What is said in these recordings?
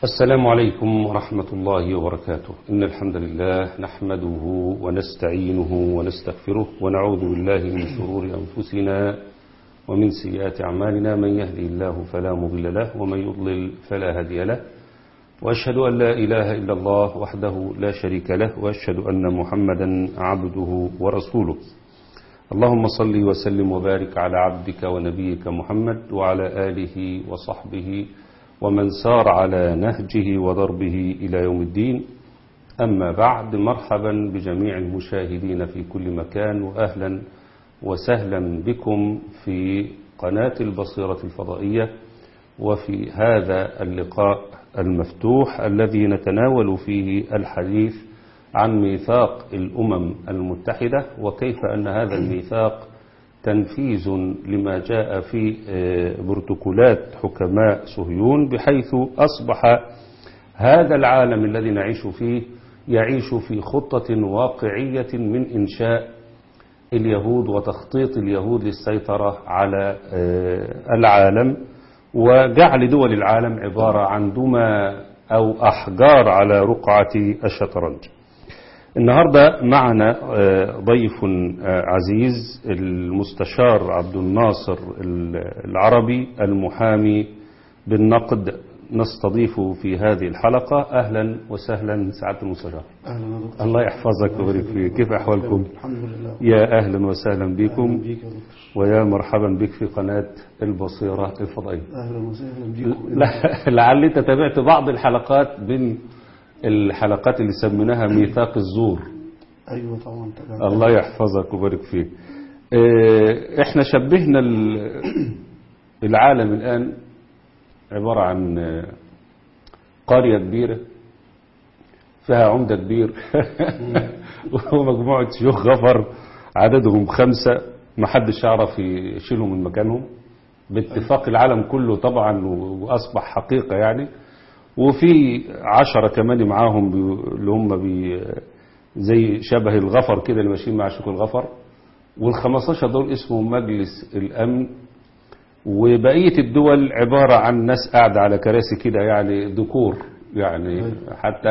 السلام عليكم ورحمة الله وبركاته إن الحمد لله نحمده ونستعينه ونستغفره ونعوذ بالله من شرور أنفسنا ومن سيئات أعمالنا من يهدي الله فلا مضل له ومن يضلل فلا هادي له وأشهد أن لا إله إلا الله وحده لا شريك له وأشهد أن محمدا عبده ورسوله اللهم صل وسلم وبارك على عبدك ونبيك محمد وعلى آله وصحبه ومن سار على نهجه وضربه إلى يوم الدين أما بعد مرحبا بجميع المشاهدين في كل مكان وأهلا وسهلا بكم في قناة البصيرة الفضائية وفي هذا اللقاء المفتوح الذي نتناول فيه الحديث عن ميثاق الأمم المتحدة وكيف أن هذا الميثاق تنفيذ لما جاء في بروتوكولات حكماء صهيون بحيث أصبح هذا العالم الذي نعيش فيه يعيش في خطة واقعية من إنشاء اليهود وتخطيط اليهود للسيطرة على العالم وجعل دول العالم عبارة عن دمى أو أحجار على رقعة الشطرنج النهاردة معنا ضيف عزيز المستشار عبد الناصر العربي المحامي بالنقد نستضيف في هذه الحلقة أهلا وسهلا سعادة المستشار أهلا دكتور الله يحفظك ويبارك فيك كيف أحوالكم الحمد لله يا أهلا وسهلا بكم بيك يا دكتور ويا مرحبا بك في قناة البصيرة الفضائية أهلا وسهلا بيكم لا- لعل انت تابعت بعض الحلقات من الحلقات اللي سميناها ميثاق الزور أيوة طبعا طبعا الله يحفظك ويبارك فيك اه، احنا شبهنا ال- العالم الآن عبارة عن اه، قرية كبيرة فيها عمدة كبير ومجموعة شيوخ غفر عددهم خمسة ما حدش يعرف يشيلهم من مكانهم باتفاق العالم كله طبعا وأصبح حقيقة يعني وفي عشرة كمان معاهم بي- اللي هم بي زي شبه الغفر كده اللي ماشيين مع شيوخ الغفر وال15 دول اسمهم مجلس الأمن وبقية الدول عبارة عن ناس قاعدة على كراسي كده يعني ديكور يعني حتى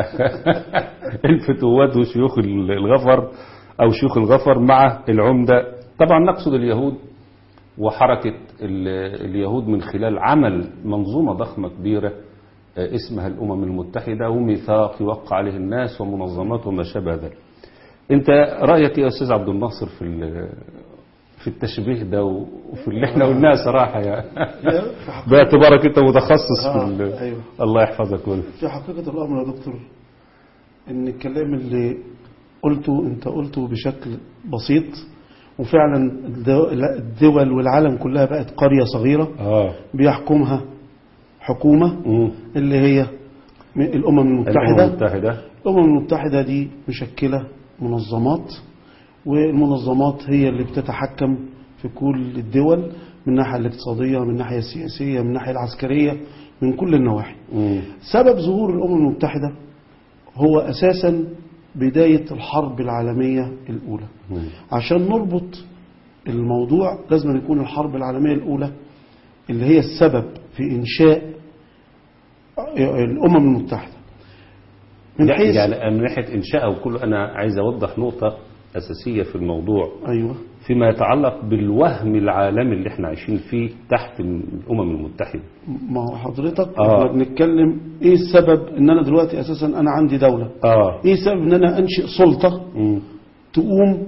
الفتوات وشيوخ الغفر أو شيوخ الغفر مع العمدة طبعا نقصد اليهود وحركة ال- اليهود من خلال عمل منظومة ضخمة كبيرة آه، اسمها الأمم المتحدة وميثاق يوقع عليه الناس ومنظمات وما شابه ذلك انت رأيك يا أستاذ عبد الناصر في ال- في التشبيه ده وفي اللي احنا قلناه صراحة يا في حقيقة- باعتبارك انت متخصص في آه، ال- أيوة. الله يحفظك ويلك في حقيقة الأمر يا دكتور إن الكلام اللي قلته أنت قلته بشكل بسيط وفعلا الدو- لا، الدول والعالم كلها بقت قرية صغيرة اه بيحكمها حكومة مم. اللي هي م- الأمم الأمم المتحدة المتحدة الأمم المتحدة دي مشكلة منظمات والمنظمات هي اللي بتتحكم في كل الدول من الناحية الاقتصادية من الناحية السياسية من الناحية العسكرية من كل النواحي مم. سبب ظهور الأمم المتحدة هو أساسا بداية الحرب العالمية الأولى مم. عشان نربط الموضوع لازم يكون الحرب العالمية الأولى اللي هي السبب في إنشاء الأمم المتحدة من لا، حيث يعني من ناحية إنشاء وكله أنا عايز أوضح نقطة أساسية في الموضوع أيوه فيما يتعلق بالوهم العالمي اللي احنا عايشين فيه تحت الأمم المتحدة ما هو حضرتك آه. احنا بنتكلم ايه السبب ان انا دلوقتي اساسا انا عندي دولة اه ايه السبب ان انا انشئ سلطة مم. تقوم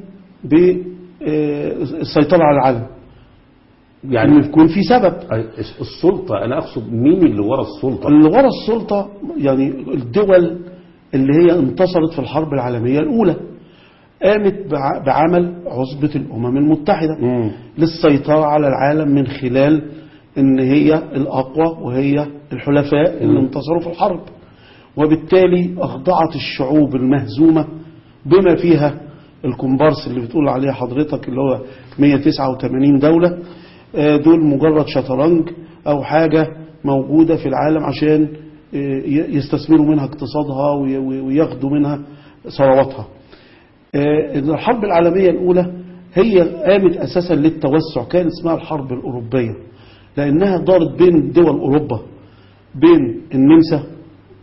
بالسيطرة على العالم يعني يعني يكون في سبب السلطة أنا أقصد مين اللي ورا السلطة اللي ورا السلطة يعني الدول اللي هي انتصرت في الحرب العالمية الأولى قامت بع- بعمل عصبة الأمم المتحدة مم. للسيطرة على العالم من خلال ان هي الأقوى وهي الحلفاء اللي انتصروا في الحرب وبالتالي أخضعت الشعوب المهزومة بما فيها الكومبارس اللي بتقول عليه حضرتك اللي هو 189 دولة آه، دول مجرد شطرنج أو حاجة موجودة في العالم عشان آه، ي- يستثمروا منها اقتصادها وي- وي- وياخدوا منها ثرواتها آه، الحرب العالمية الأولى هي قامت أساسا للتوسع كان اسمها الحرب الأوروبية لأنها دارت بين دول أوروبا بين النمسا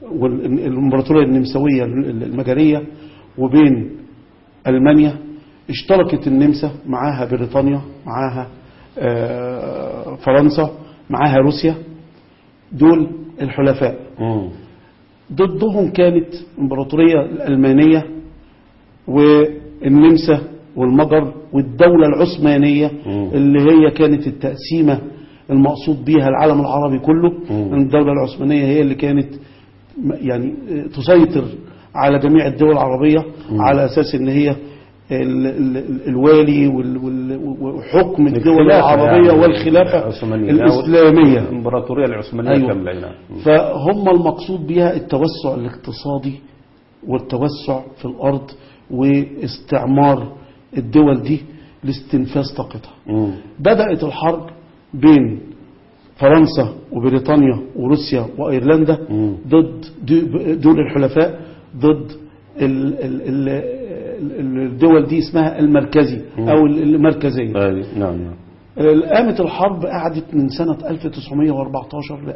والإمبراطورية النمساوية المجرية وبين ألمانيا اشتركت النمسا معاها بريطانيا معاها آه، فرنسا معاها روسيا دول الحلفاء مم. ضدهم كانت الإمبراطورية الألمانية والنمسا والمجر والدولة العثمانية مم. اللي هي كانت التقسيمة المقصود بيها العالم العربي كله مم. الدولة العثمانية هي اللي كانت م- يعني تسيطر على جميع الدول العربية على أساس ان هي ال- ال- الوالي وال- وال- وحكم الدول الخلافة العربية يعني والخلافة العثمانية. الإسلامية الإمبراطورية العثمانية أيوة. كاملة نعم. مم. فهم المقصود بها التوسع الاقتصادي والتوسع في الأرض واستعمار الدول دي لاستنفاذ طاقتها مم. بدأت الحرب بين فرنسا وبريطانيا وروسيا وأيرلندا مم. ضد دو- دول الحلفاء ضد ال- ال- ال- ال- الدول دي اسمها المركزي أو المركزية آه، نعم نعم قامت الحرب قعدت من سنة 1914 ل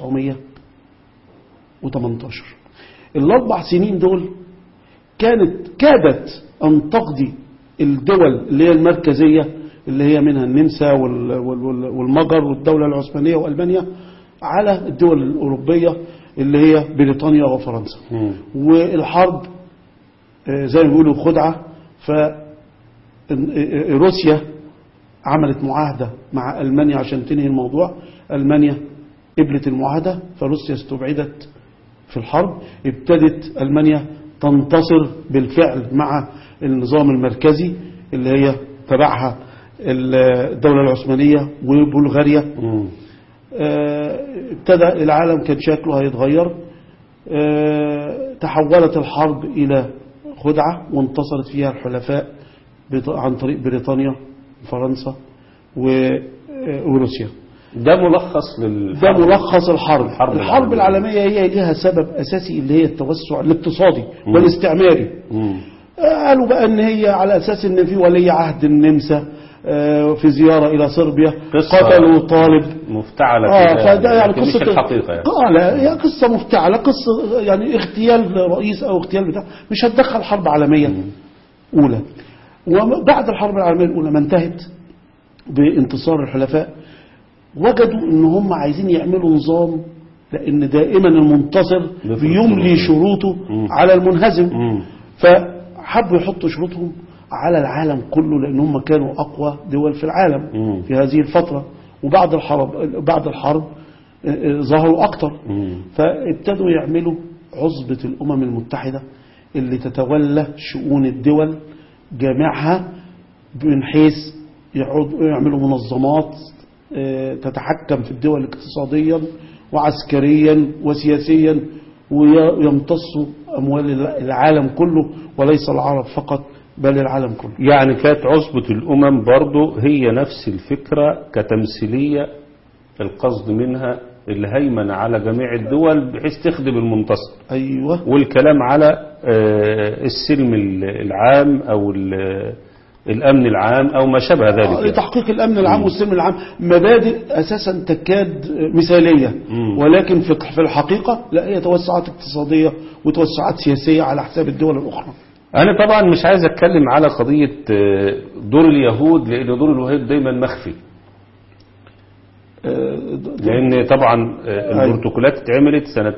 1918 الأربع سنين دول كانت كادت أن تقضي الدول اللي هي المركزية اللي هي منها النمسا وال- وال- وال- والمجر والدولة العثمانية وألمانيا على الدول الأوروبية اللي هي بريطانيا وفرنسا مم. والحرب آه، زي ما بيقولوا خدعة فروسيا عملت معاهدة مع ألمانيا عشان تنهي الموضوع ألمانيا قبلت المعاهدة فروسيا استبعدت في الحرب ابتدت ألمانيا تنتصر بالفعل مع النظام المركزي اللي هي تبعها الدولة العثمانية وبلغاريا مم. آه، ابتدى العالم كان شكله هيتغير آه، تحولت الحرب إلى خدعة وانتصرت فيها الحلفاء بط- عن طريق بريطانيا فرنسا و- آه، وروسيا ده ملخص ده للحرب ملخص الحرب الحرب الحرب العالمية. العالمية هي ليها سبب أساسي اللي هي التوسع الاقتصادي والاستعماري مم. قالوا بقى ان هي على اساس ان في ولي عهد النمسا آه، في زيارة الى صربيا قصة قتلوا طالب مفتعلة اه كده، فده يعني لكن مش قصة الحقيقة يعني اه لا هي قصة مفتعلة قصة يعني اغتيال رئيس او اغتيال بتاع مش هتدخل حرب عالمية اولى وبعد الحرب العالمية الاولى ما انتهت بانتصار الحلفاء وجدوا ان هم عايزين يعملوا نظام لان دائما المنتصر بيفرض بيملي شروطه على المنهزم مم. فحبوا يحطوا شروطهم على العالم كله لان هم كانوا اقوى دول في العالم مم. في هذه الفتره وبعد الحرب بعد الحرب آه، آه، ظهروا اكتر مم. فابتدوا يعملوا عصبه الامم المتحده اللي تتولى شؤون الدول جامعها من حيث يعود- يعملوا منظمات آه، تتحكم في الدول اقتصاديا وعسكريا وسياسيا ويمتصوا أموال العالم كله وليس العرب فقط بل العالم كله يعني كانت عصبة الأمم برضو هي نفس الفكرة كتمثيلية القصد منها الهيمنة على جميع الدول بحيث تخدم المنتصر أيوة والكلام على آه، السلم العام أو ال- الأمن العام أو ما شابه ذلك يعني. لتحقيق الأمن العام والسلم العام مبادئ أساسا تكاد مثالية مم. ولكن في في الحقيقة لا هي توسعات اقتصادية وتوسعات سياسية على حساب الدول الأخرى أنا طبعا مش عايز أتكلم على قضية آه، دور اليهود لأن دور اليهود دايما مخفي آه، د- لأن طبعا آه، أيوة. البروتوكولات اتعملت سنة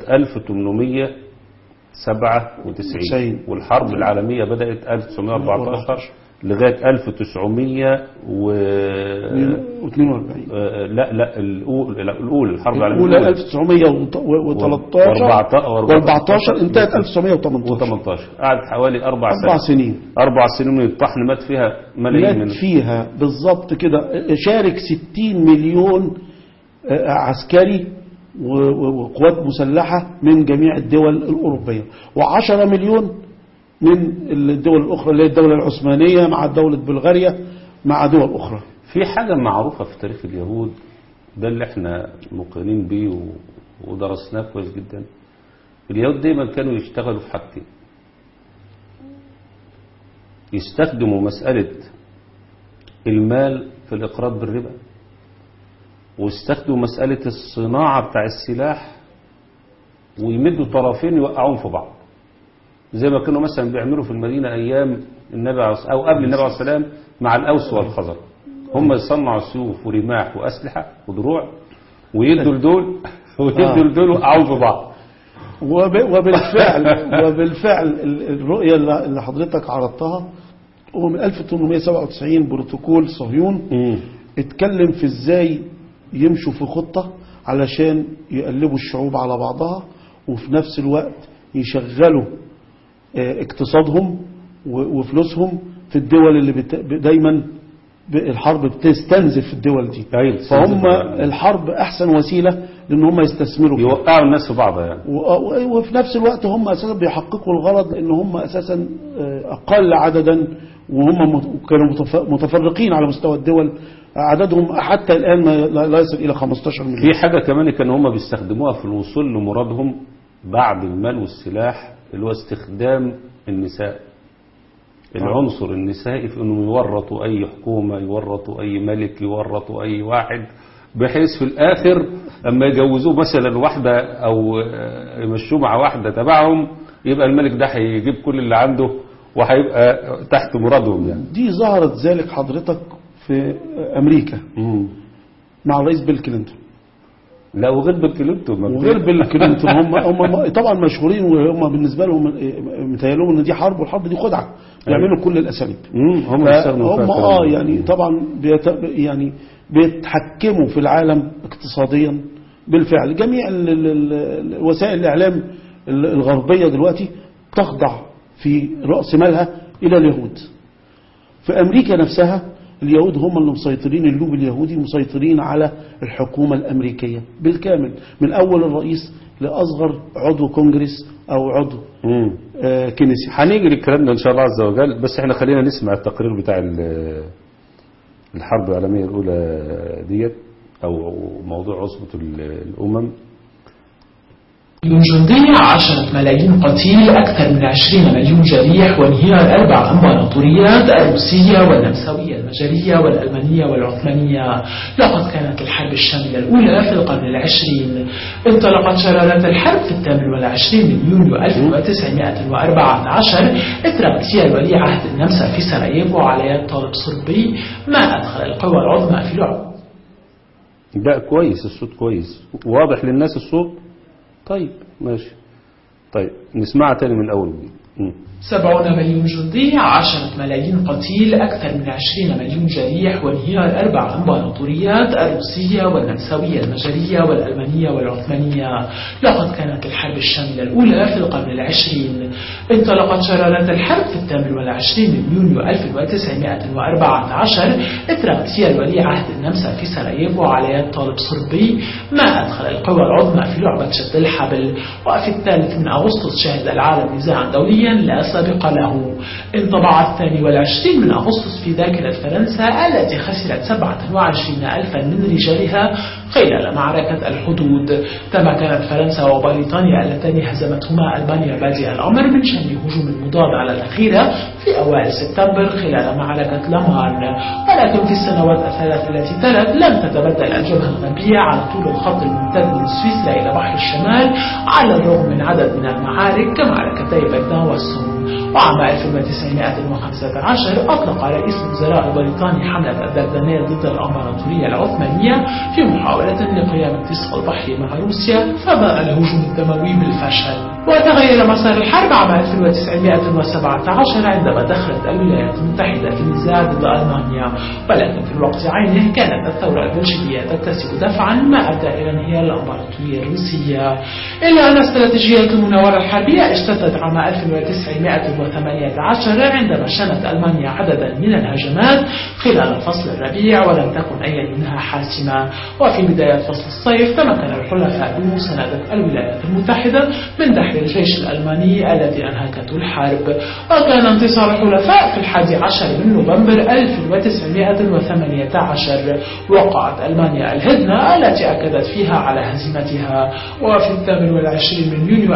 1897 تسعين. والحرب العالمية بدأت 1914 لغاية 1900 و 42 آه، لا لا الأولى لا الأولى الحرب العالمية الأولى الأولى 1913 و14 انتهت 1918 و18 قعدت حوالي أربع أربع سنين سنين أربع سنين من الطحن مات فيها ملايين من مات فيها بالظبط كده شارك 60 مليون آه، عسكري و- و- وقوات مسلحة من جميع الدول الأوروبية و10 مليون من الدول الأخرى اللي هي الدولة العثمانية مع دولة بلغاريا مع دول أخرى في حاجة معروفة في تاريخ اليهود ده اللي احنا مقرنين بيه و- ودرسناه كويس جدا اليهود دايما كانوا يشتغلوا في حاجتين يستخدموا مسألة المال في الإقراض بالربا ويستخدموا مسألة الصناعة بتاع السلاح ويمدوا طرفين يوقعوهم في بعض زي ما كانوا مثلا بيعملوا في المدينة أيام النبي عليه الصلاة- أو قبل النبي عليه السلام مع الأوس والخزر هم يصنعوا سيوف ورماح وأسلحة ودروع ويدوا لدول ويدوا لدول يوقعوهم في بعض وب- وبالفعل وبالفعل ال- الرؤية اللي اللي حضرتك عرضتها هو من 1897 بروتوكول صهيون اتكلم في ازاي يمشوا في خطة علشان يقلبوا الشعوب على بعضها وفي نفس الوقت يشغلوا اه، اقتصادهم و- وفلوسهم في الدول اللي بت... دايما ب- الحرب بتستنزف الدول دي أيوة، فهم بتستنزف. الحرب احسن وسيلة لان هم يستثمروا فيها يوقعوا الناس في بعض يعني و- و- وفي نفس الوقت هم اساسا بيحققوا الغرض لان هم اساسا آه، اقل عددا وهم مت- كانوا متف- متفرقين على مستوى الدول عددهم حتى الان ما لا لا يصل الى 15 مليون في حاجة كمان كانوا هم بيستخدموها في الوصول لمرادهم بعد المال والسلاح اللي هو استخدام النساء العنصر النسائي في انهم يورطوا اي حكومة يورطوا اي ملك يورطوا اي واحد بحيث في الاخر اما يجوزوه مثلا واحدة او آه، يمشوه مع واحدة تبعهم يبقى الملك ده هيجيب كل اللي عنده وهيبقى تحت مرادهم يعني دي ظهرت ذلك حضرتك في امريكا مم. مع الرئيس بيل كلينتون لا وغير بالكلمته وغير بيل كلينتون هم هم طبعا مشهورين وهم بالنسبه لهم متهيألهم ان دي حرب والحرب دي خدعه بيعملوا كل الاساليب مم. هم بيستخدموا فيها هم الكلام اه ده. يعني طبعا بيت يعني بيتحكموا في العالم اقتصاديا بالفعل جميع ال- ال- ال- وسائل الاعلام ال- الغربيه دلوقتي تخضع في راس مالها الى اليهود في امريكا نفسها اليهود هم اللي مسيطرين اللوب اليهودي مسيطرين على الحكومه الامريكيه بالكامل من اول الرئيس لاصغر عضو كونجرس او عضو مم. آه، كنيسي هنيجي للكلام ده ان شاء الله عز وجل بس احنا خلينا نسمع التقرير بتاع ال- الحرب العالميه الاولى ديت او موضوع عصبه ال- الامم مليون جندي عشرة ملايين قتيل أكثر من عشرين مليون جريح وانهيار أربع أمبراطوريات الروسية والنمساوية المجرية والألمانية والعثمانية لقد كانت الحرب الشاملة الأولى في القرن العشرين انطلقت شرارات الحرب في الثامن والعشرين من يونيو 1914 إثر اغتيال ولي عهد النمسا في سراييفو على يد طالب صربي ما أدخل القوى العظمى في لعب ده كويس الصوت كويس واضح للناس الصوت طيب ماشي طيب نسمعها تاني من الاول مم. سبعون مليون جندي عشرة ملايين قتيل أكثر من عشرين مليون جريح وانهيار أربع أمبراطوريات الروسية والنمساوية المجرية والألمانية والعثمانية لقد كانت الحرب الشاملة الأولى في القرن العشرين انطلقت شرارات الحرب في الثامن والعشرين من يونيو 1914 إثر اغتيال ولي عهد النمسا في سراييفو على يد طالب صربي ما أدخل القوى العظمى في لعبة شد الحبل وفي الثالث من أغسطس شهد العالم نزاعا دوليا لا سابق له انطبع الثاني والعشرين من أغسطس في ذاكرة فرنسا التي خسرت 27 ألفا من رجالها خلال معركة الحدود تمكنت فرنسا وبريطانيا اللتان هزمتهما ألمانيا بادئ الأمر من شن هجوم المضاد على الأخيرة في أوائل سبتمبر خلال معركة لامارن ولكن في السنوات الثلاث التي تلت لم تتبدل الجبهة الغربية على طول الخط الممتد من سويسرا إلى بحر الشمال على الرغم من عدد من المعارك كمعركتي بردان والسوم وعام 1915 أطلق رئيس الوزراء البريطاني حملة الدردنية ضد الأمبراطورية العثمانية في محاولة لقيام التصف البحري مع روسيا فباء الهجوم الدموي بالفشل وتغير مسار الحرب عام 1917 عندما دخلت الولايات المتحدة في النزاع ضد ألمانيا ولكن في الوقت عينه كانت الثورة البلشفية تكتسب دفعا ما أدى إلى انهيار الأمبراطورية الروسية إلا أن استراتيجية المناورة الحربية اشتدت عام 1918 عندما شنت ألمانيا عددا من الهجمات خلال فصل الربيع ولم تكن أي منها حاسمة وفي بداية فصل الصيف تمكن الحلفاء بمساندة الولايات المتحدة من دحر الجيش الألماني الذي أنهكته الحرب وكان انتصار الحلفاء في الحادي عشر من نوفمبر 1918 وقعت ألمانيا الهدنة التي أكدت فيها على هزيمتها وفي الثامن والعشرين من يونيو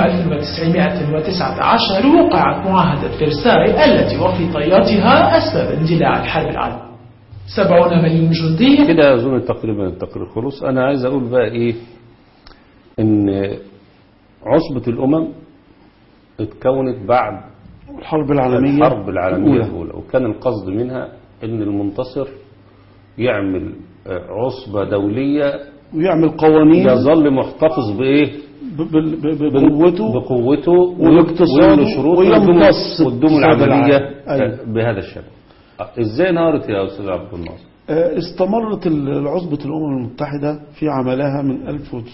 1919 وقعت معاهدة فرساي التي وفي طياتها أسباب اندلاع الحرب العالمية سبعون مليون جندي كده اظن تقريبا التقرير خلص انا عايز اقول بقى ايه ان عصبة الأمم اتكونت بعد الحرب العالمية الحرب العالمية الأولى. الأولى وكان القصد منها أن المنتصر يعمل آه، عصبة دولية ويعمل قوانين يظل محتفظ بإيه ب- ب- ب- بقوته بقوته والاقتصاد وله شروط ويمتص والدوم اقتصاد العملية العالم. أيوة. بهذا الشكل آه، ازاي نهارت يا أستاذ عبد الناصر آه، استمرت ال- عصبة الأمم المتحدة في عملها من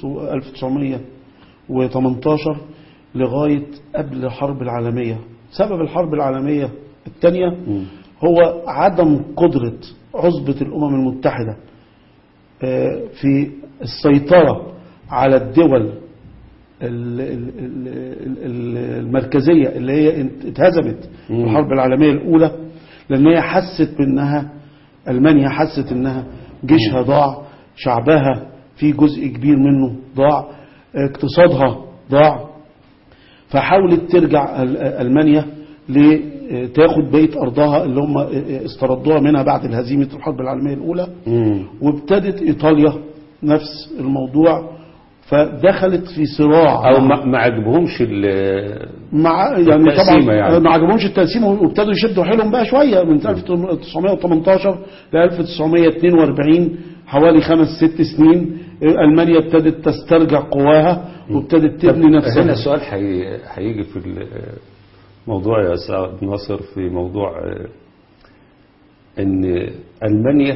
1918 لغاية قبل الحرب العالمية سبب الحرب العالمية الثانية هو عدم قدرة عصبة الأمم المتحدة آه، في السيطرة على الدول ال- ال- ال- ال- المركزية اللي هي انت- اتهزمت في مم. الحرب العالمية الأولى لأن هي حست بأنها ألمانيا حست أنها جيشها ضاع شعبها في جزء كبير منه ضاع اقتصادها ضاع فحاولت ترجع ال- ألمانيا لتاخد بقية أرضها اللي هم استردوها منها بعد الهزيمة الحرب العالمية الأولى وابتدت إيطاليا نفس الموضوع فدخلت في صراع او مع- ما ما عجبهمش ال- مع يعني التقسيمة طبعا يعني. ما عجبهمش التقسيم وابتدوا يشدوا حيلهم بقى شويه من 1918 ل 1942 حوالي خمس ست سنين المانيا ابتدت تسترجع قواها وابتدت تبني هنا نفسها السؤال حي- هيجي في الموضوع يا أستاذ عبد الناصر في موضوع آه، ان المانيا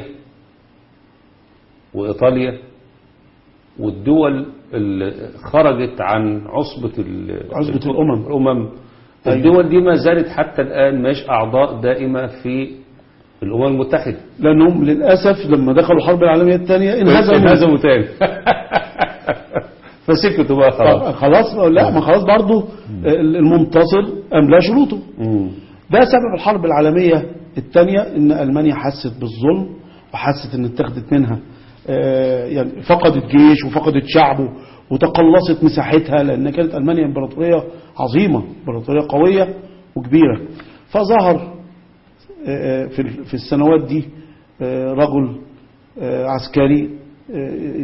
وايطاليا والدول اللي خرجت عن عصبة ال- عصبة الأمم. الأمم أيوة. الدول دي ما زالت حتى الآن مش أعضاء دائمة في الأمم المتحدة لانهم للاسف لما دخلوا الحرب العالميه الثانيه انهزموا انهزموا تاني فسكتوا بقى طب خلاص خلاص لا ما خلاص برضو المنتصر املا شروطه مم. ده سبب الحرب العالمية الثانية ان ألمانيا حست بالظلم وحست ان اتخذت منها آه، يعني فقدت جيش وفقدت شعبه وتقلصت مساحتها لان كانت ألمانيا امبراطورية عظيمة امبراطورية قوية وكبيرة فظهر آه، في ال- في السنوات دي آه، رجل آه، عسكري آه،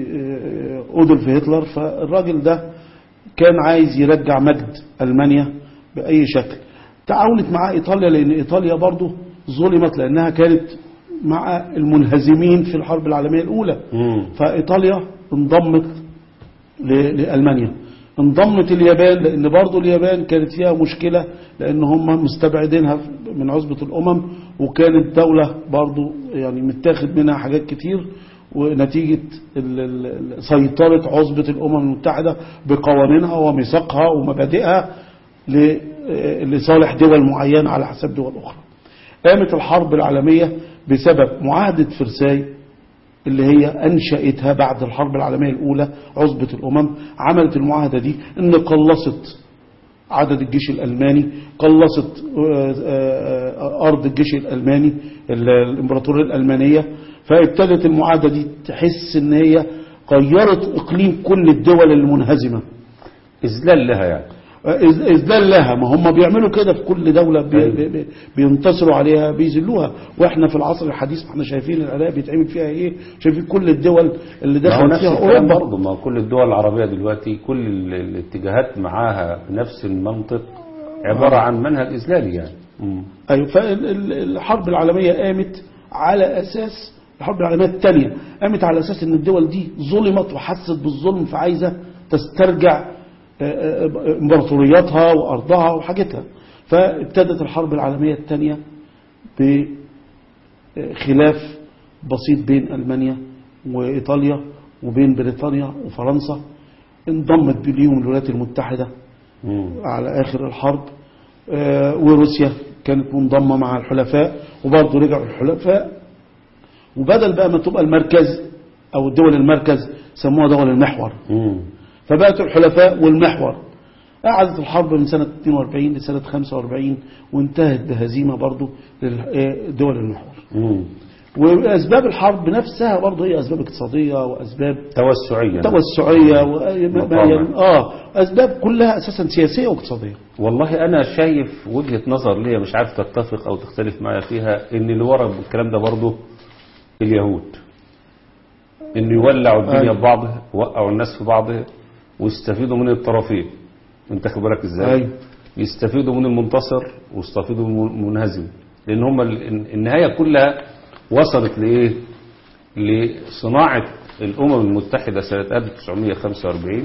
آه، أودولف هتلر فالراجل ده كان عايز يرجع مجد ألمانيا بأي شكل تعاونت مع إيطاليا لأن إيطاليا برضو ظلمت لأنها كانت مع المنهزمين في الحرب العالمية الأولى مم. فإيطاليا انضمت ل- لألمانيا انضمت اليابان لأن برضو اليابان كانت فيها مشكلة لأن هم مستبعدينها من عصبة الأمم وكانت دولة برضو يعني متاخد منها حاجات كتير ونتيجة ال- ال- ال- سيطرة عصبة الأمم المتحدة بقوانينها وميثاقها ومبادئها ل- لصالح دول معينة على حساب دول أخرى قامت الحرب العالمية بسبب معاهدة فرساي اللي هي أنشأتها بعد الحرب العالمية الأولى عصبة الأمم عملت المعاهدة دي إن قلصت عدد الجيش الألماني قلصت آه، آه، أرض الجيش الألماني ال- الإمبراطورية الألمانية فابتدت المعاهدة دي تحس إن هي غيرت إقليم كل الدول المنهزمة إذلال لها يعني إذ- إذلال لها ما هم بيعملوا كده في كل دولة بي بي بي بينتصروا عليها بيذلوها واحنا في العصر الحديث احنا شايفين العراق بيتعمل فيها ايه شايفين كل الدول اللي ما هو دخلت نفس فيها الكلام اوروبا برضه ما هو كل الدول العربية دلوقتي كل ال- الاتجاهات معاها بنفس المنطق عبارة عن منهج إذلالي يعني مم. ايوه فالحرب العالميه قامت على اساس الحرب العالميه الثانيه قامت على اساس ان الدول دي ظلمت وحست بالظلم فعايزه تسترجع آه، آه، امبراطورياتها وارضها وحاجتها فابتدت الحرب العالميه الثانيه بخلاف بسيط بين المانيا وايطاليا وبين بريطانيا وفرنسا انضمت ليهم الولايات المتحده مم. على آخر الحرب آه، وروسيا كانت منضمة مع الحلفاء وبرضه رجعوا الحلفاء وبدل بقى ما تبقى المركز أو الدول المركز سموها دول المحور مم. فبقت الحلفاء والمحور قعدت الحرب من سنة 42 لسنة 45 وانتهت بهزيمة برضه لدول المحور مم. وأسباب الحرب نفسها برضه هي أسباب اقتصادية وأسباب توسعيا توسعية و- ما- مطامع. يعني آه أسباب كلها أساسا سياسية واقتصادية والله أنا شايف وجهة نظر ليا مش عارف تتفق أو تختلف معايا فيها إن اللي ورا الكلام ده برضه اليهود إن يولعوا الدنيا أيوة. ببعضها وقعوا الناس في بعضها ويستفيدوا من الطرفين انت خد بالك ازاي أيوة. يستفيدوا من المنتصر ويستفيدوا من المنهزم لان هم ال- النهايه كلها وصلت لايه لصناعه الامم المتحده سنه 1945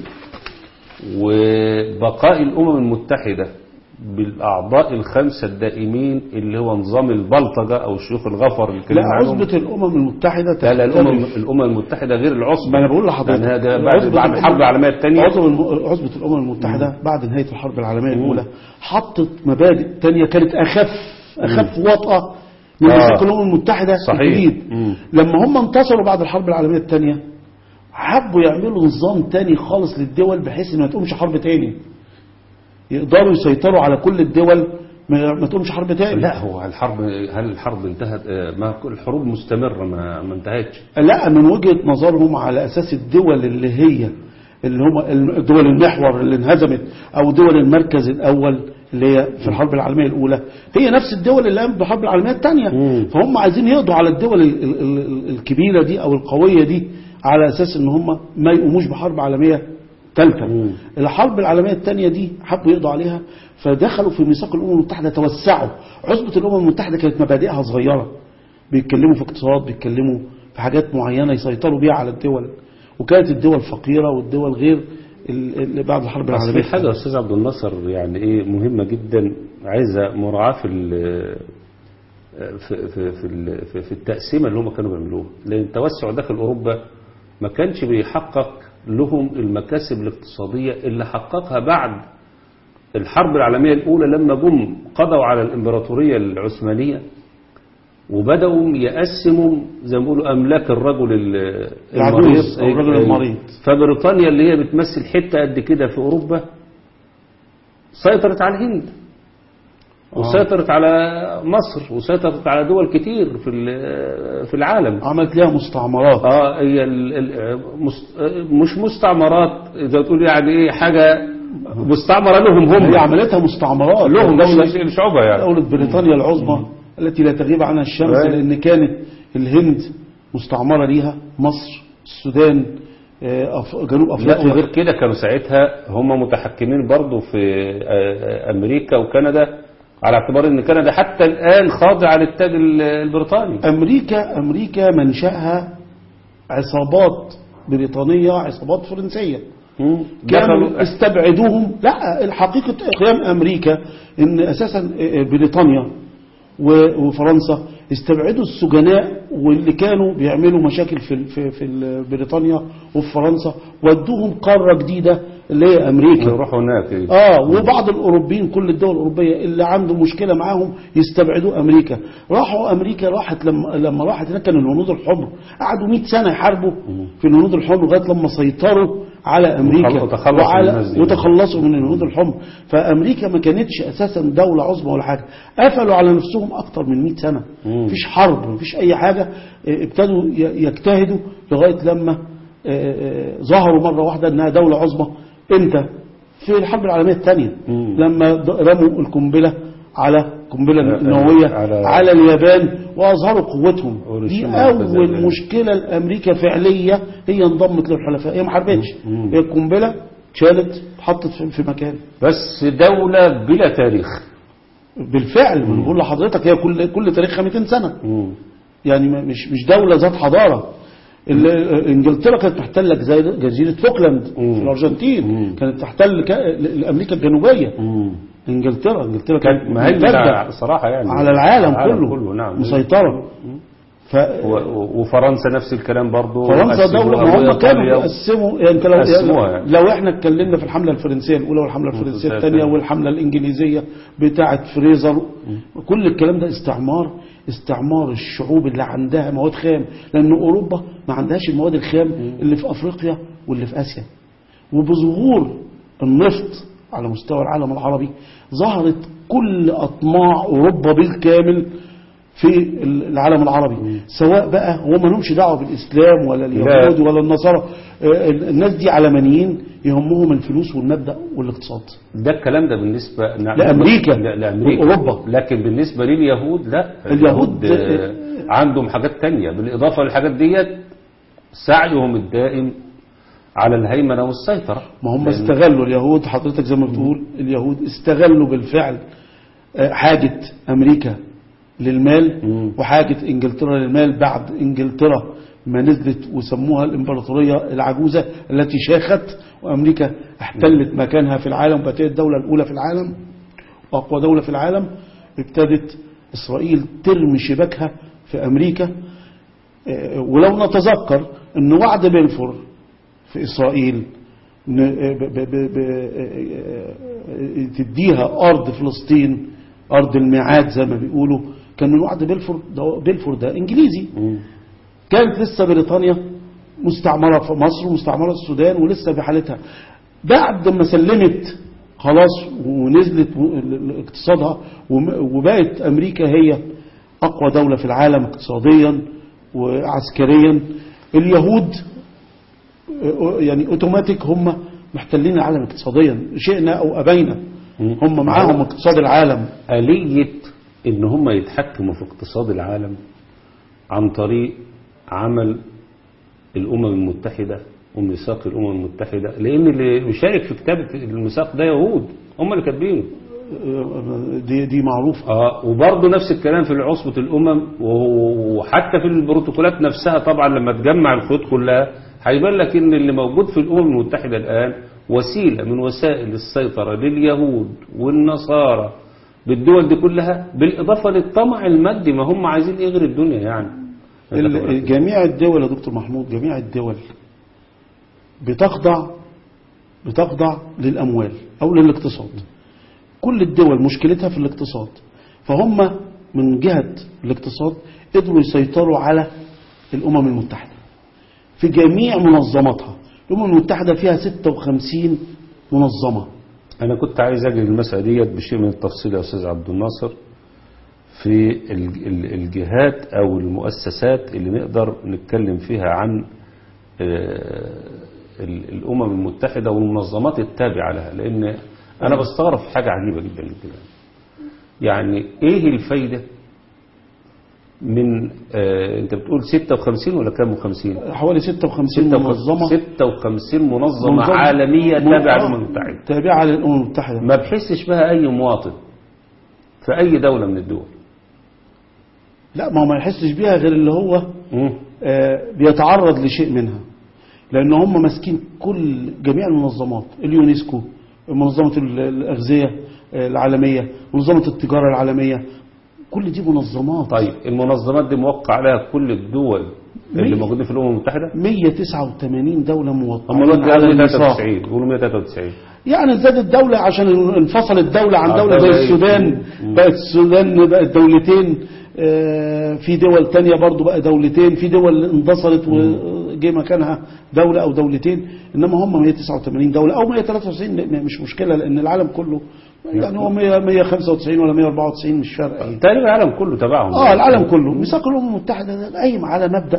وبقاء الامم المتحده بالاعضاء الخمسه الدائمين اللي هو نظام البلطجه او الشيوخ الغفر اللي لا اتكلمنا عنهم. عصبة الأمم المتحدة لا لا الامم تختلف. الامم المتحده غير العصبه ما أنا بقول لحضرتك يعني ده بعد عصبة بعد الأمم- الحرب العالميه الثانيه عصبة الم- عصبة الأمم المتحدة بعد نهاية الحرب العالمية الأولى حطت مبادئ تانية كانت أخف أخف وطأة من آه. ميثاق الأمم المتحدة صحيح. الجديد مم. لما هم انتصروا بعد الحرب العالمية الثانية حبوا يعملوا نظام تاني خالص للدول بحيث ان ما تقومش حرب تاني يقدروا يسيطروا على كل الدول ما ما تقومش حرب تاني لا هو الحرب هل الحرب انتهت آه، ما كل الحروب مستمره ما ما انتهتش لا من وجهة نظرهم على أساس الدول اللي هي اللي هم الدول المحور اللي انهزمت أو دول المركز الأول اللي هي في الحرب العالمية الأولى هي نفس الدول اللي قامت بالحرب العالمية الثانية مم. فهم عايزين يقضوا على الدول ال- ال- ال- الكبيرة دي أو القوية دي على أساس إن هم ما يقوموش بحرب عالمية ثالثة مم. الحرب العالمية الثانية دي حبوا يقضوا عليها فدخلوا في ميثاق الأمم المتحدة توسعوا عصبة الأمم المتحدة كانت مبادئها صغيرة بيتكلموا في اقتصاد بيتكلموا في حاجات معينة يسيطروا بيها على الدول وكانت الدول فقيرة والدول غير ال- اللي بعد الحرب بس العالمية في حاجه يا استاذ عبد الناصر يعني ايه مهمه جدا عايزه مراعاه في ال- في في في, ال- في, في التقسيمه اللي هم كانوا بيعملوها لان التوسع داخل اوروبا ما كانش بيحقق لهم المكاسب الاقتصاديه اللي حققها بعد الحرب العالميه الاولى لما جم قضوا على الامبراطوريه العثمانيه وبدأوا يقسموا زي ما بيقولوا أملاك الرجل ال- العجوز أو الرجل المريض. فبريطانيا اللي هي بتمثل حتة قد كده في أوروبا سيطرت على الهند وسيطرت على مصر وسيطرت على دول كتير في ال- في العالم عملت لها مستعمرات اه هي ال- ال- مست- مش مستعمرات زي ما تقول يعني ايه حاجة مستعمرة لهم هم هي عملتها مستعمرات لهم دولة, مش مش شعوبة يعني دولة بريطانيا العظمى التي لا تغيب عنها الشمس أيوة. لأن كانت الهند مستعمرة ليها مصر السودان آه، أف- جنوب لا أفريقيا وغير كده كانوا ساعتها هم متحكمين برضو في آه، آه، امريكا وكندا على اعتبار ان كندا حتى الان خاضعه للتاج ال- البريطاني أمريكا أمريكا منشأها عصابات بريطانية عصابات فرنسية مم. كانوا دخلوا استبعدوهم لا الحقيقة قيام أمريكا إن أساسا بريطانيا و- وفرنسا استبعدوا السجناء واللي كانوا بيعملوا مشاكل في في في بريطانيا وفي فرنسا ودوهم قارة جديدة اللي هي أمريكا يروحوا هناك إيه. اه وبعض الاوروبيين كل الدول الاوروبيه اللي عنده مشكله معاهم يستبعدوا امريكا راحوا امريكا راحت لما لما راحت هناك كان الهنود الحمر قعدوا 100 سنه يحاربوا في الهنود الحمر لغايه لما سيطروا على امريكا وتخلصوا من وعلى الناس دي. وتخلصوا من الهنود الحمر فامريكا ما كانتش اساسا دوله عظمى ولا حاجه قفلوا على نفسهم اكتر من 100 سنه مم. مفيش حرب مفيش اي حاجه اه، ابتدوا ي- يجتهدوا لغايه لما اه، اه، ظهروا مره واحده انها دوله عظمى امتى في الحرب العالمية الثانية مم. لما د- رموا القنبلة على قنبلة آه، نووية على- على اليابان وأظهروا قوتهم دي هيروشيما أول والجزائر. مشكلة لأمريكا فعلية هي انضمت للحلفاء هي ما حاربتش مم. هي القنبلة اتشالت اتحطت في- في مكان بس دوله بلا تاريخ بالفعل بنقول لحضرتك هي كل كل تاريخها 200 سنة مم. يعني ما- مش مش دولة ذات حضارة ال- انجلترا كانت محتلة جزيرة جزيرة فوكلاند مم. في الارجنتين مم. كانت تحتل ك- امريكا الجنوبية مم. انجلترا انجلترا كانت مهيمنة ممتدة صراحة يعني على العالم, كله, كله نعم مسيطرة ف... و- و- وفرنسا نفس الكلام برضو فرنسا قسموها دولة ما هم كانوا وإيطاليا. بيقسموا يعني انت لو, قسموها يعني. لو احنا اتكلمنا في الحملة الفرنسية الأولى والحملة الفرنسية الثانية الثانية. والحملة الإنجليزية بتاعة فريزر كل الكلام ده استعمار استعمار الشعوب اللي عندها مواد خام لأن أوروبا ما عندهاش المواد الخام اللي في أفريقيا واللي في آسيا وبظهور النفط على مستوى العالم العربي ظهرت كل أطماع أوروبا بالكامل في العالم العربي سواء بقى هو ما لهمش دعوه بالاسلام ولا اليهود ولا النصارى آه، الناس دي علمانيين يهمهم الفلوس والمبدا والاقتصاد ده الكلام ده بالنسبة نعم لأمريكا لا- لأمريكا وأوروبا. لكن بالنسبة لليهود لا اليهود- آه، عندهم حاجات تانية بالإضافة للحاجات ديت سعيهم الدائم على الهيمنة والسيطرة ما هم لأن- استغلوا اليهود حضرتك زي ما بتقول اليهود استغلوا بالفعل آه، حاجة أمريكا للمال مم. وحاجة إنجلترا للمال بعد إنجلترا ما نزلت وسموها الإمبراطورية العجوزة التي شاخت وأمريكا احتلت مكانها في العالم وبقت هي الدولة الأولى في العالم وأقوى دولة في العالم ابتدت إسرائيل ترمي شباكها في أمريكا آه، ولو نتذكر أن وعد بلفور في إسرائيل ن- ب- ب- ب- ب- تديها أرض فلسطين أرض الميعاد زي ما بيقولوا كان من وعد بلفور ده, بلفور ده إنجليزي مم. كانت لسه بريطانيا مستعمرة في مصر ومستعمرة في السودان ولسه بحالتها بعد ما سلمت خلاص ونزلت و- ال- ال- اقتصادها وم- وبقت أمريكا هي أقوى دولة في العالم اقتصاديا وعسكريا اليهود اه، يعني اوتوماتيك هم محتلين العالم اقتصاديا شئنا او ابينا مم. هم معاهم اقتصاد العالم آلية إن هم يتحكموا في اقتصاد العالم عن طريق عمل الأمم المتحدة وميثاق الأمم المتحدة لأن اللي يشارك في كتابة الميثاق ده يهود هم اللي كاتبينه اه، دي دي معروفه اه وبرضه نفس الكلام في عصبة الأمم وحتى في البروتوكولات نفسها طبعا لما تجمع الخيوط كلها هيبان لك إن اللي موجود في الأمم المتحدة الآن وسيلة من وسائل السيطرة لليهود والنصارى بالدول دي كلها بالإضافة للطمع المادي ما هم عايزين إيه غير الدنيا يعني ال- جميع الدول يا دكتور محمود جميع الدول بتخضع بتخضع للأموال أو للاقتصاد كل الدول مشكلتها في الاقتصاد فهم من جهة الاقتصاد قدروا يسيطروا على الأمم المتحدة في جميع منظماتها الأمم المتحدة فيها 56 منظمة أنا كنت عايز أجل المسألة ديت بشيء من التفصيل يا أستاذ عبد الناصر في ال- ال- الجهات أو المؤسسات اللي نقدر نتكلم فيها عن آه، ال- الأمم المتحدة والمنظمات التابعة لها لأن أنا بستغرب في حاجة عجيبة جدا جدا يعني إيه الفايدة من آه، أنت بتقول 56 ولا كام 50 حوالي 56 منظمة 56 منظمة منظمة- عالمية من- تابعة آه، للأمم المتحدة تابعة للأمم المتحدة ما بحسش بها أي مواطن في أي دولة من الدول لا ما هو ما يحسش بيها غير اللي هو مم. آه، بيتعرض لشيء منها لأن هم ماسكين كل جميع المنظمات اليونسكو منظمة ال- الأغذية آه، العالمية منظمة التجارة العالمية كل دي منظمات طيب المنظمات دي موقع عليها كل الدول اللي مية. موجودين في الأمم المتحدة 189 دولة هم موقعين دلوقتي على قالوا الميثاق 193 بيقولوا 193 يعني زادت دولة عشان انفصلت دولة عن آه، دولة دولة زي إيه؟ السودان مم. بقت السودان بقت دولتين آه، في دول تانية برضو بقى دولتين في دول اندثرت وجي مكانها دولة أو دولتين إنما هم 189 دولة أو 193 م- مش مشكلة لأن العالم كله يعني هو 100 195 ولا 194 مش فارقة يعني. تقريبا العالم كله تبعهم اه العالم كله ميثاق الامم المتحده ده قايم على مبدا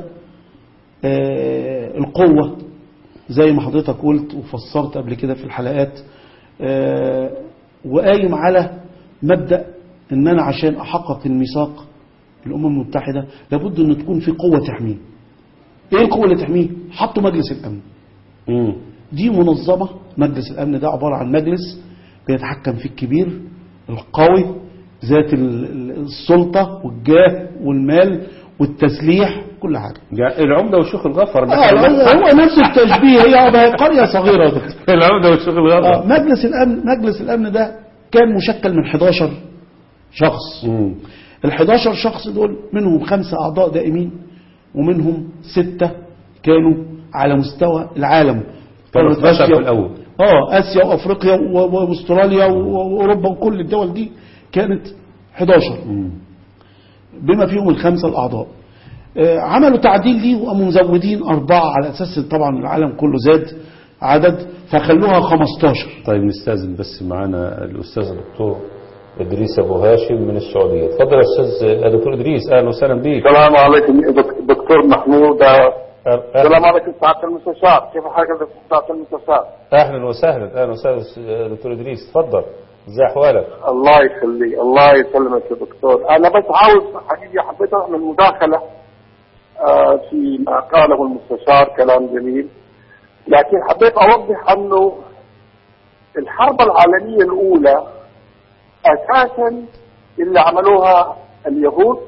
آه القوه زي ما حضرتك قلت وفسرت قبل كده في الحلقات آه وقايم على مبدا ان انا عشان احقق الميثاق الامم المتحده لابد ان تكون في قوه تحميه ايه القوه اللي تحميه حطوا مجلس الامن مم. دي منظمة مجلس الأمن ده عبارة عن مجلس بيتحكم فيه الكبير القوي ذات ال- ال- السلطة والجاه والمال والتسليح كل حاجة جا- العمدة والشيخ الغفر ده آه كان- هو نفس التشبيه هي هي قرية صغيرة يا دكتور العمدة والشيخ آه الغفر مجلس الأمن مجلس الأمن ده كان مشكل من 11 شخص مم. ال 11 شخص دول منهم خمسة أعضاء دائمين ومنهم ستة كانوا على مستوى العالم كانوا قارة 11 في آسيا. الأول اه اسيا وافريقيا و- و- واستراليا و- واوروبا وكل الدول دي كانت 11 مم. بما فيهم الخمسه الاعضاء آه، عملوا تعديل ليه وقاموا مزودين اربعه على اساس طبعا العالم كله زاد عدد فخلوها 15 طيب نستاذن بس معانا الأستاذ الدكتور إدريس أبو هاشم من السعودية اتفضل يا أستاذ يا دكتور إدريس أهلا وسهلا بيك السلام عليكم دك- دكتور محمود أهلا السلام عليكم سعادة المستشار كيف حالك سعادة المستشار أهلا وسهلا أهلا وسهلا يا دكتور إدريس اتفضل ازي أحوالك الله يخليك الله يسلمك يا دكتور انا بس عاوز حقيقة حبيت اعمل مداخلة آه، في ما قاله المستشار كلام جميل لكن حبيت اوضح انه الحرب العالميه الاولى اساسا اللي عملوها اليهود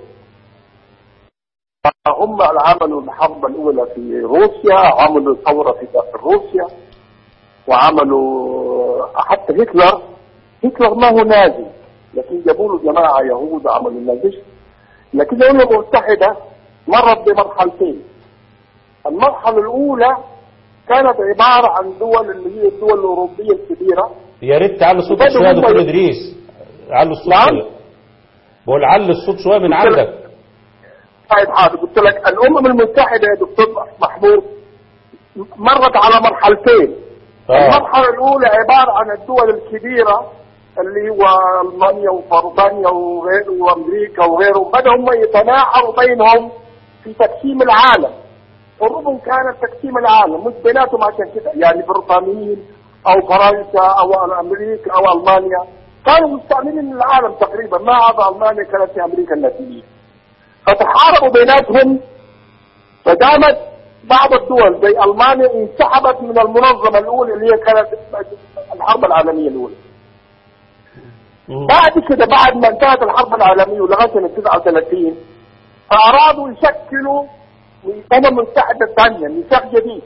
هم اللي عملوا الحرب الاولى في روسيا عملوا ثوره في داخل روسيا وعملوا حتى هتلر هتلر ما هو نازي لكن جابوا له جماعه يهود عملوا النازيست لكن الامم المتحده مرت بمرحلتين المرحله الاولى كانت عباره عن دول اللي هي الدول الاوروبيه الكبيره يا ريت تعلي صوتك وبدأوا شويه يا هم دكتور ي- ادريس علي الصوت نعم. شويه بقول علي الصوت شويه من عندك طيب حاضر قلت لك الامم المتحده يا دكتور محمود مرت على مرحلتين اه المرحله الاولى عباره عن الدول الكبيره اللي هو المانيا وبريطانيا وغيره وامريكا وغيره بدأوا هم يتناحروا بينهم في تقسيم العالم حروبهم كانت تقسيم العالم مش بيناتهم عشان كده يعني بريطانيين او فرنسا او امريكا او المانيا كانوا مستعمرين العالم تقريبا ما عدا المانيا كانت في امريكا اللاتينيه فتحاربوا بيناتهم فدامت بعض الدول زي المانيا انسحبت من المنظمه الاولى اللي هي كانت الحرب العالميه الاولى بعد كده بعد ما انتهت الحرب العالميه ولغايه سنه 39 فارادوا يشكلوا الامم المتحده الثانيه ميثاق جديد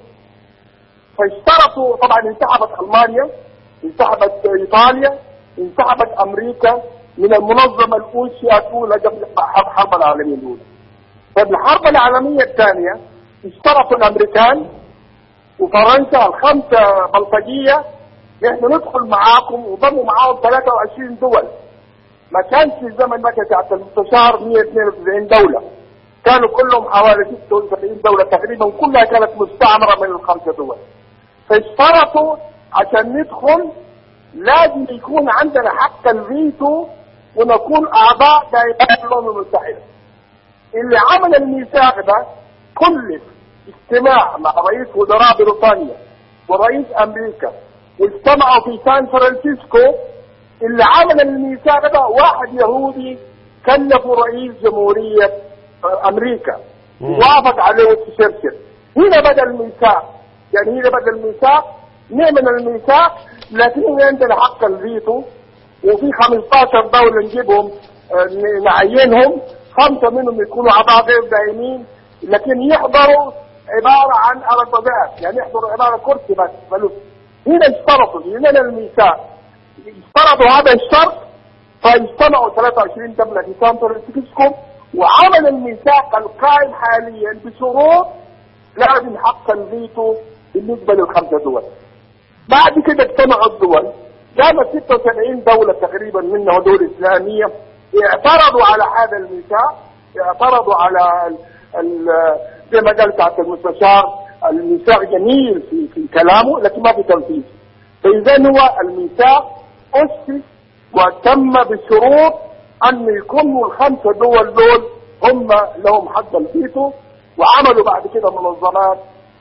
فاشترطوا طبعا انسحبت المانيا انسحبت ايطاليا انسحبت امريكا من المنظمه الاوسيا الاولى قبل الحرب العالميه الاولى ففي الحرب العالميه الثانيه اشترطوا الامريكان وفرنسا الخمسه بلطجيه نحن ندخل معاكم وضموا معاهم 23 دول ما كانش في الزمن ما كانت المستشار 192 دوله كانوا كلهم حوالي 76 دوله تقريبا كلها كانت مستعمره من الخمسه دول فاشترطوا عشان ندخل لازم يكون عندنا حق الفيتو ونكون اعضاء دائما الامم المتحده اللي عمل الميثاق ده كلف اجتماع مع رئيس وزراء بريطانيا ورئيس امريكا واجتمعوا في سان فرانسيسكو اللي عمل الميثاق ده واحد يهودي كلفه رئيس جمهورية آه، أمريكا وافق عليه وتشرشر هنا بدأ الميثاق يعني هنا بدأ الميثاق نعمل الميثاق لكن عندنا حق الفيتو وفي 15 دولة نجيبهم آه، ن- نعينهم خمسة منهم يكونوا أعضاء غير دائمين لكن يحضروا عبارة عن أرضات يعني يحضروا عبارة كرسي بس فلوس هنا اشترطوا هنا الميثاق اشترطوا هذا الشرط فاجتمعوا 23 دولة في سان فرانسيسكو وعمل الميثاق القائم حاليا بشروط لازم حق الفيتو بالنسبة للخمسة دول بعد كده اجتمعوا الدول قامت 76 دولة تقريبا منها دول إسلامية اعترضوا على هذا الميثاق اعترضوا على ال ال زي ما قال سعادة المستشار الميثاق جميل في في كلامه لكن ما في تنفيذ فإذا هو الميثاق أسس وتم بشروط أن يكونوا الخمسة دول دول هم لهم حق الفيتو وعملوا بعد كده منظمات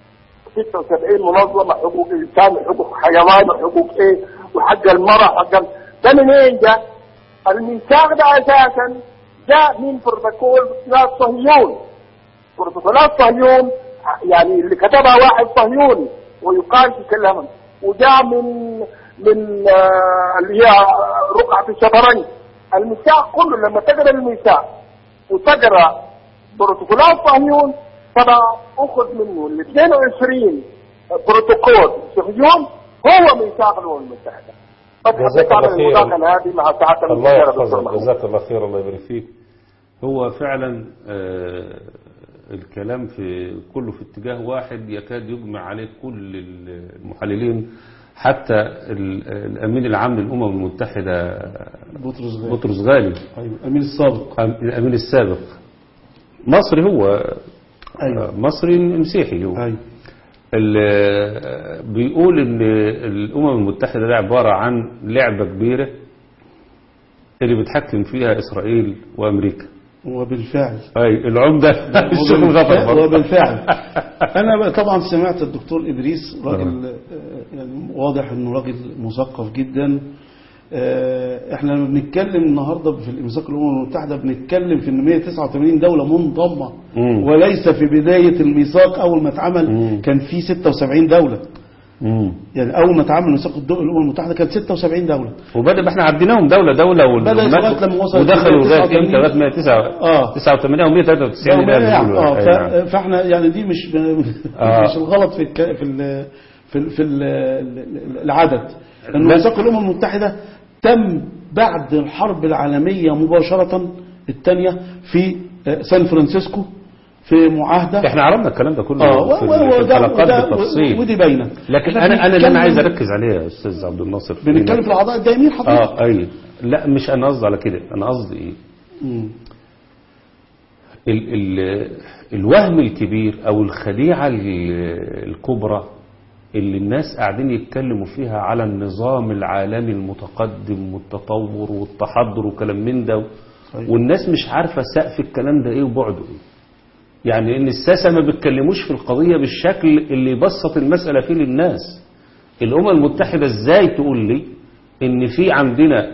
76 منظمة حقوق إنسان حقوق حيوان حقوق إيه وحق المرأة حق ال- ده منين جاء؟ الميثاق ده أساسا جاء من بروتوكول لا صهيون بروتوكولات صهيون يعني اللي كتبها واحد صهيوني ويقال في كلامه وجاء من من آه، اللي هي رقعة الشطرنج الميثاق كله لما تقرا الميثاق وتقرا بروتوكولات صهيون ترى اخذ منه ال 22 بروتوكول صهيون هو ميثاق الامم المتحده بس جزاك حبيت اعمل الله خيرا. المداخله هذه مع سعاده الله المستشار دكتور يحفظك محمود. جزاك الله خير الله يبارك فيك هو فعلا آه، الكلام في كله في اتجاه واحد يكاد يجمع عليه كل المحللين حتى ال- الامين العام للامم المتحده بطرس غالي بطرس غالي ايوه الامين السابق أم- الامين السابق مصري هو ايوه مصري مسيحي هو ايوه ال- بيقول ان الامم المتحده دي عباره عن لعبه كبيره اللي بتحكم فيها اسرائيل وامريكا وبالفعل اي العمده الشغل وبالفعل- غفر وبالفعل انا بقى طبعا سمعت الدكتور ادريس راجل آه، يعني واضح انه راجل مثقف جدا آه، احنا لما بنتكلم النهارده في الميثاق الامم المتحده بنتكلم في ان 189 دوله منضمه مم. وليس في بدايه الميثاق اول ما اتعمل مم. كان في 76 دوله مم. يعني اول ما تعامل ميثاق الدول الامم المتحده كانت 76 دوله وبدأ احنا عديناهم دولة دولة وال- بدأ لغاية لما وصل ودخلوا لغاية 189. امتى لغاية 189 آه. او 193 اللي اه بيقولوا. آه، أي ف- نعم. فاحنا يعني دي مش آه. مش الغلط في الك- في ال- في ال- في ال- العدد لأن لا. ميثاق الامم المتحده تم بعد الحرب العالميه مباشره الثانيه في آه، سان فرانسيسكو في معاهده احنا عرضنا الكلام ده كله اه في, و- في و- وده- الحلقات وده- بالتفصيل ودي باينه لكن إحنا انا انا اللي انا بنتكلم- عايز اركز عليه يا استاذ عبد الناصر في بنتكلم في الاعضاء الدائمين حضرتك اه اي لا مش انا قصدي على كده انا قصدي ايه مم. ال ال الوهم الكبير او الخديعه ال- الكبرى اللي الناس قاعدين يتكلموا فيها على النظام العالمي المتقدم والتطور والتحضر وكلام من ده صحيح. والناس مش عارفه سقف الكلام ده ايه وبعده ايه يعني ان الساسه ما بيتكلموش في القضيه بالشكل اللي يبسط المساله فيه للناس الامم المتحده ازاي تقول لي ان في عندنا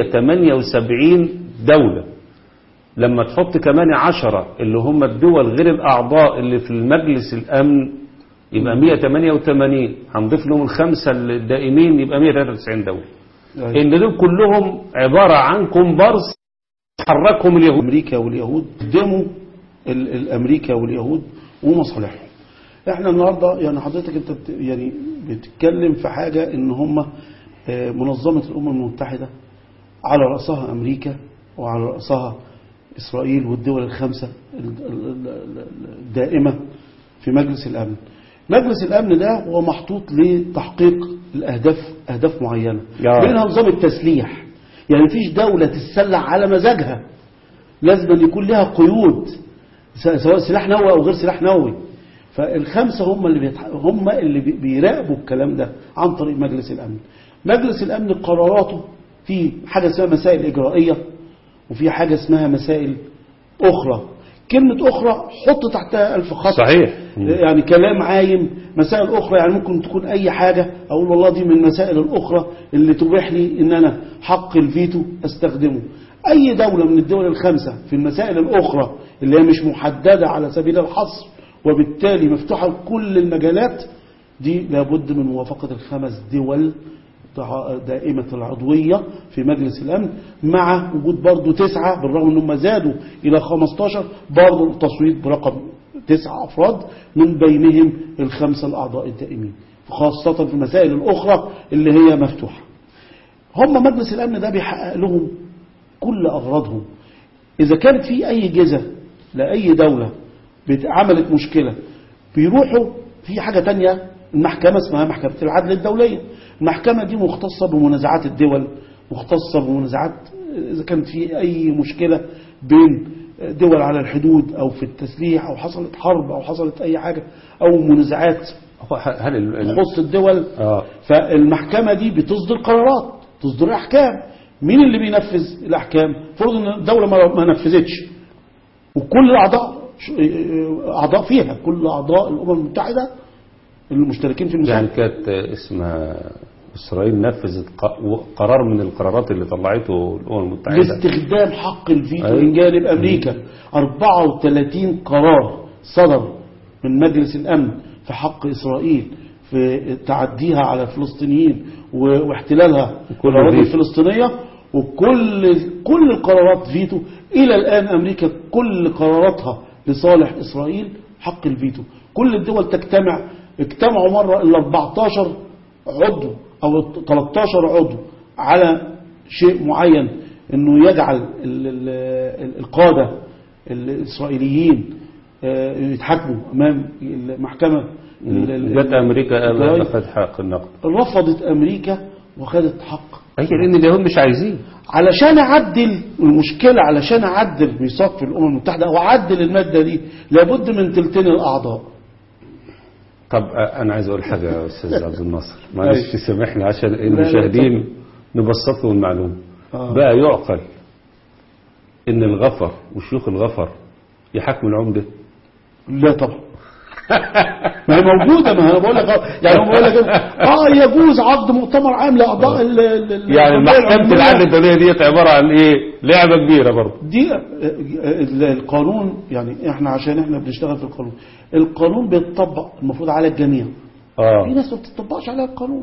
178 دوله لما تحط كمان عشرة اللي هم الدول غير الأعضاء اللي في المجلس الأمن يبقى 188 هنضيف لهم الخمسة الدائمين يبقى 193 دولة أيوة. إن دول كلهم عبارة عن كومبارس حركهم اليهود امريكا واليهود قدموا ال- الامريكا واليهود ومصالحهم احنا النهارده يعني حضرتك انت بت يعني بتتكلم في حاجه ان هم آه، منظمه الامم المتحده على راسها امريكا وعلى راسها اسرائيل والدول الخمسه ال- ال- ال- ال- الدائمه في مجلس الامن مجلس الامن ده هو محطوط لتحقيق الاهداف اهداف معينه آه. منها نظام التسليح يعني مفيش دوله تتسلح على مزاجها لازم أن يكون لها قيود س- سواء سلاح نووي او غير سلاح نووي فالخمسه هم اللي بيتح... هم اللي بي- بيراقبوا الكلام ده عن طريق مجلس الامن مجلس الامن قراراته في حاجه اسمها مسائل اجرائيه وفي حاجه اسمها مسائل اخرى كلمه اخرى حط تحتها الف خط صحيح. يعني كلام عايم مسائل اخرى يعني ممكن تكون اي حاجه اقول والله دي من المسائل الاخرى اللي تبيح لي ان انا حق الفيتو استخدمه اي دوله من الدول الخمسه في المسائل الاخرى اللي هي مش محدده على سبيل الحصر وبالتالي مفتوحه لكل المجالات دي لابد من موافقه الخمس دول دع- دائمة العضوية في مجلس الأمن مع وجود برضو تسعة بالرغم أنهم زادوا إلى 15 برضو التصويت برقم تسعة أفراد من بينهم الخمسة الأعضاء الدائمين خاصة في المسائل الأخرى اللي هي مفتوحة هم مجلس الأمن ده بيحقق لهم كل أغراضهم إذا كانت في أي جزة لأي دولة بت- عملت مشكلة بيروحوا في حاجة تانية المحكمة اسمها محكمة العدل الدولية المحكمة دي مختصة بمنازعات الدول مختصة بمنازعات إذا كانت في أي مشكلة بين دول على الحدود أو في التسليح أو حصلت حرب أو حصلت أي حاجة أو منازعات هو ه- هل ال- ال- تخص الدول اه فالمحكمة دي بتصدر قرارات تصدر أحكام مين اللي بينفذ الأحكام فرض أن الدولة ما ما نفذتش وكل الأعضاء ش- أعضاء فيها كل أعضاء الأمم المتحدة المشتركين في يعني المساعدة كانت اسمها إسرائيل نفذت ق- قرار من القرارات اللي طلعته الأمم المتحدة لاستخدام حق الفيتو أيوة. من جانب أمريكا 34 قرار صدر من مجلس الأمن في حق إسرائيل في تعديها على الفلسطينيين و- واحتلالها كل الأراضي فيتو. الفلسطينية وكل كل القرارات فيتو إلى الآن أمريكا كل قراراتها لصالح إسرائيل حق الفيتو كل الدول تجتمع اجتمعوا مرة ال 14 عضو أو 13 عضو على شيء معين انه يجعل ال- ال- ال- القادة الإسرائيليين آه، يتحاكموا أمام المحكمة ال- ال- جت أمريكا قال الجرايد. أخذ حق النقد رفضت أمريكا وخدت حق هي لأن اليهود مش عايزين علشان أعدل المشكلة علشان أعدل ميثاق في الأمم المتحدة أو أعدل المادة دي لابد من تلتين الأعضاء طب آه، أنا عايز أقول حاجة يا أستاذ عبد الناصر معلش أيوة. تسامحني عشان لا، المشاهدين نبسط لهم المعلومة آه. بقى يعقل إن الغفر وشيوخ الغفر يحاكموا العمدة لا طبعا ما هي موجودة ما انا بقول لك آه، يعني هو بقول لك اه يجوز عقد مؤتمر عام لاعضاء ال- ال- ال- يعني الجمعية محكمة العمومية. العدل الدولية ديت عبارة عن إيه لعبة كبيرة برضه دي آه، ال- القانون يعني احنا عشان احنا بنشتغل في القانون القانون بيتطبق المفروض على الجميع آه. في ناس ما بتطبقش عليها القانون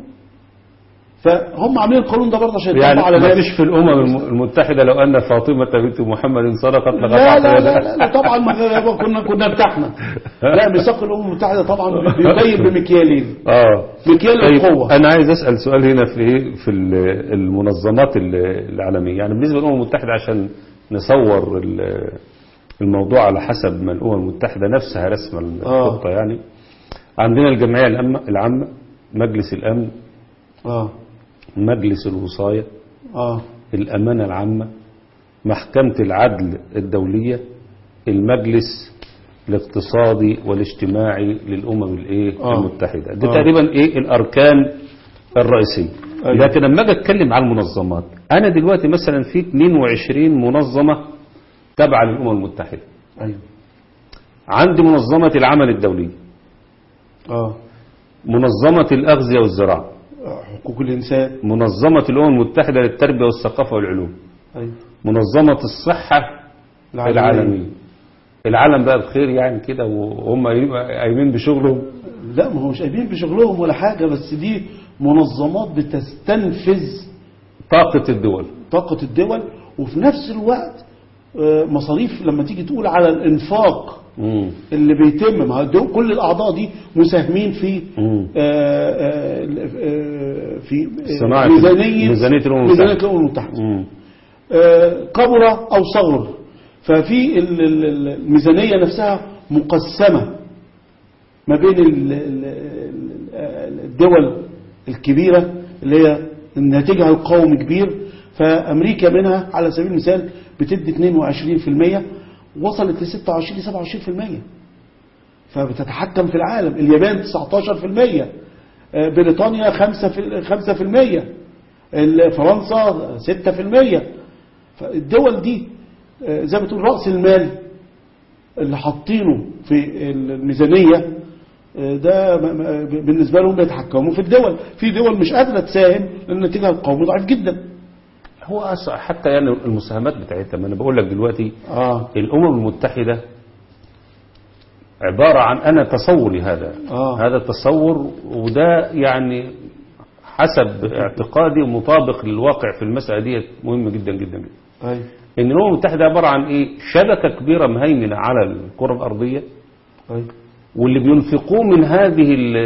فهم عاملين القانون ده برضه عشان يعني يطبق على ما ناس فيش في الأمم الم- المتحدة لو أن فاطمة بنت محمد سرقت لا لقطعت لا, يدها لا, لا طبعا ما كنا كنا بتاعنا لا ميثاق الامم المتحده طبعا بيبين بمكيالين اه مكيال طيب القوه انا عايز اسال سؤال هنا في ايه في ال- المنظمات ال- العالميه يعني بالنسبه للامم المتحده عشان نصور ال- الموضوع على حسب ما الامم المتحده نفسها رسم آه. الخطه يعني عندنا الجمعيه العامه العامه مجلس الامن اه مجلس الوصايه اه الامانه العامه محكمه العدل الدوليه المجلس الاقتصادي والاجتماعي للامم الايه آه. المتحده دي آه. تقريبا ايه الاركان الرئيسيه أيوة. لكن لما اجي اتكلم عن المنظمات انا دلوقتي مثلا في 22 منظمه تابعه للامم المتحده ايوه عندي منظمه العمل الدولي اه منظمه الاغذيه والزراعه حقوق الانسان منظمه الامم المتحده للتربيه والثقافه والعلوم ايوه منظمه الصحه العالميه العالم بقى بخير يعني كده وهم قايمين بشغلهم لا ما هو مش قايمين بشغلهم ولا حاجه بس دي منظمات بتستنفذ طاقه الدول طاقه الدول وفي نفس الوقت آه، مصاريف لما تيجي تقول على الانفاق مم. اللي بيتم ما هو دول- كل الاعضاء دي مساهمين في مم. آه، آه، آه، في صناعة ميزانيه ميزانية الأمم ميزانيه المتحدة. الامم المتحده مم. آه، كبر او صغر ففي ال- ال- ال- الميزانيه نفسها مقسمه ما بين ال- ال- ال- الدول الكبيره اللي هي ناتجها القومي كبير فامريكا منها على سبيل المثال بتدي 22% وصلت ل 26 ل 27% فبتتحكم في العالم اليابان 19% آه، بريطانيا 5 في 5% ال- فرنسا 6% فالدول دي آه، زي ما تقول رأس المال اللي حاطينه في الميزانية آه، ده م- م- بالنسبة لهم بيتحكموا في الدول في دول مش قادرة تساهم لأن نتيجها القومي ضعيف جدا هو أص- حتى يعني المساهمات بتاعتها ما انا بقول لك دلوقتي آه الامم المتحده عباره عن انا تصوري هذا آه. هذا تصور وده يعني حسب اعتقادي مطابق للواقع في المساله دي مهم جدا جدا جدا أيوة ان الامم المتحده عباره عن ايه شبكه كبيره مهيمنه على الكره الارضيه أيوة واللي بينفقوه من هذه ال-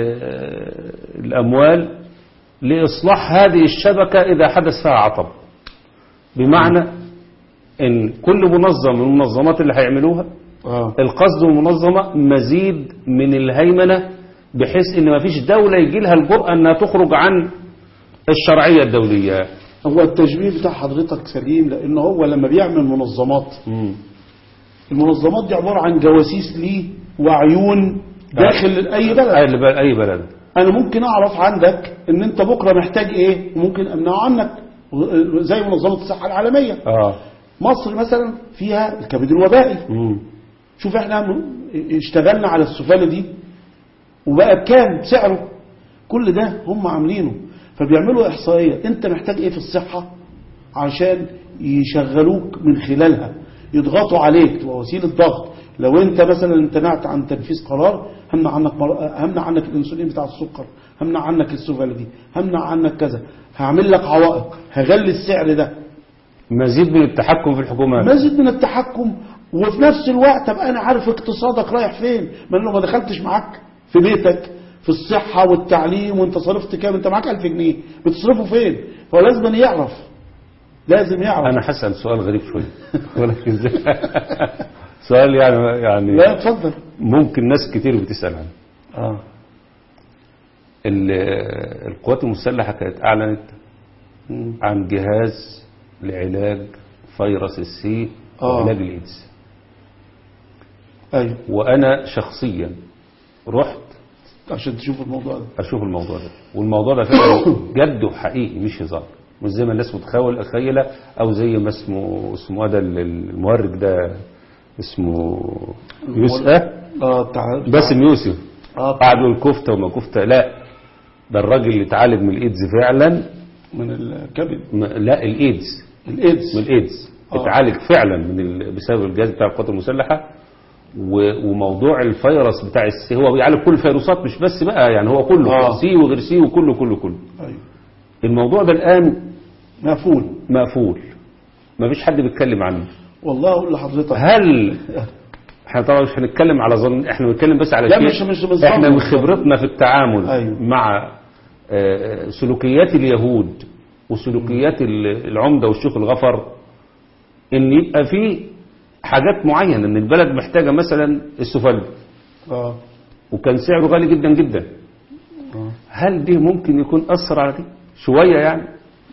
الأموال لإصلاح هذه الشبكة إذا حدث فيها عطب بمعنى إن كل منظمة من المنظمات اللي هيعملوها آه القصد المنظمة مزيد من الهيمنة بحيث إن ما فيش دولة يجي لها الجرأة أنها تخرج عن الشرعية الدولية هو التشبيه بتاع حضرتك سليم لأن هو لما بيعمل منظمات مم. المنظمات دي عبارة عن جواسيس ليه وعيون داخل أي بلد أي بلد- أي بلد انا ممكن اعرف عندك ان انت بكره محتاج ايه وممكن امنعه عنك زي منظمه الصحه العالميه آه مصر مثلا فيها الكبد الوبائي مم. شوف احنا م- اشتغلنا على السفاله دي وبقى بكام سعره كل ده هم عاملينه فبيعملوا احصائيه انت محتاج ايه في الصحه عشان يشغلوك من خلالها يضغطوا عليك تبقى وسيله ضغط لو انت مثلا امتنعت عن تنفيذ قرار همنع عنك مر... همنع عنك الانسولين بتاع السكر همنع عنك السفاله دي همنع عنك كذا هعمل لك عوائق هغلي السعر ده مزيد من التحكم في الحكومات مزيد من التحكم وفي نفس الوقت ابقى انا عارف اقتصادك رايح فين ما أنا لو ما دخلتش معاك في بيتك في الصحة والتعليم وانت صرفت كام انت معاك 1000 جنيه بتصرفه فين هو لازم أن يعرف لازم يعرف أنا هسأل سؤال غريب شوية ولكن زي- سؤال يعني يعني لا اتفضل ممكن ناس كتير بتسأل عنه اه ال- القوات المسلحة كانت أعلنت مم. عن جهاز لعلاج فيروس السي آه. وعلاج الإيدز ايوه وأنا شخصيا رحت عشان تشوف الموضوع ده أشوف الموضوع ده والموضوع ده فعلا جد وحقيقي مش هزار مش زي ما الناس متخيل أخيلة أو زي ما اسمه اسمه ده المورد ده اسمه يوسف آه؟ اه بتاع باسم يوسف اه قعد يقول كفتة وما كفتة لا ده الراجل اللي اتعالج من الإيدز فعلا من الكبد م- لا الإيدز الايدز من الايدز آه. اتعالج فعلا من ال... بسبب الجهاز بتاع القوات المسلحه و- وموضوع الفيروس بتاع السي هو بيعالج كل الفيروسات مش بس بقى يعني هو كله آه. سي وغير سي وكله كله كله أيوة. الموضوع ده الآن مقفول مقفول ما فيش حد بيتكلم عنه والله اقول لحضرتك هل احنا طبعا مش هنتكلم على ظن احنا بنتكلم بس على لا، شيء مش- مش بالظبط. احنا من خبرتنا في التعامل أيوة. مع آه، سلوكيات اليهود وسلوكيات ال- العمدة والشيخ الغفر ان يبقى في حاجات معينة ان البلد محتاجة مثلا السفل اه وكان سعره غالي جدا جدا آه. هل دي ممكن يكون أثر على دي شوية يعني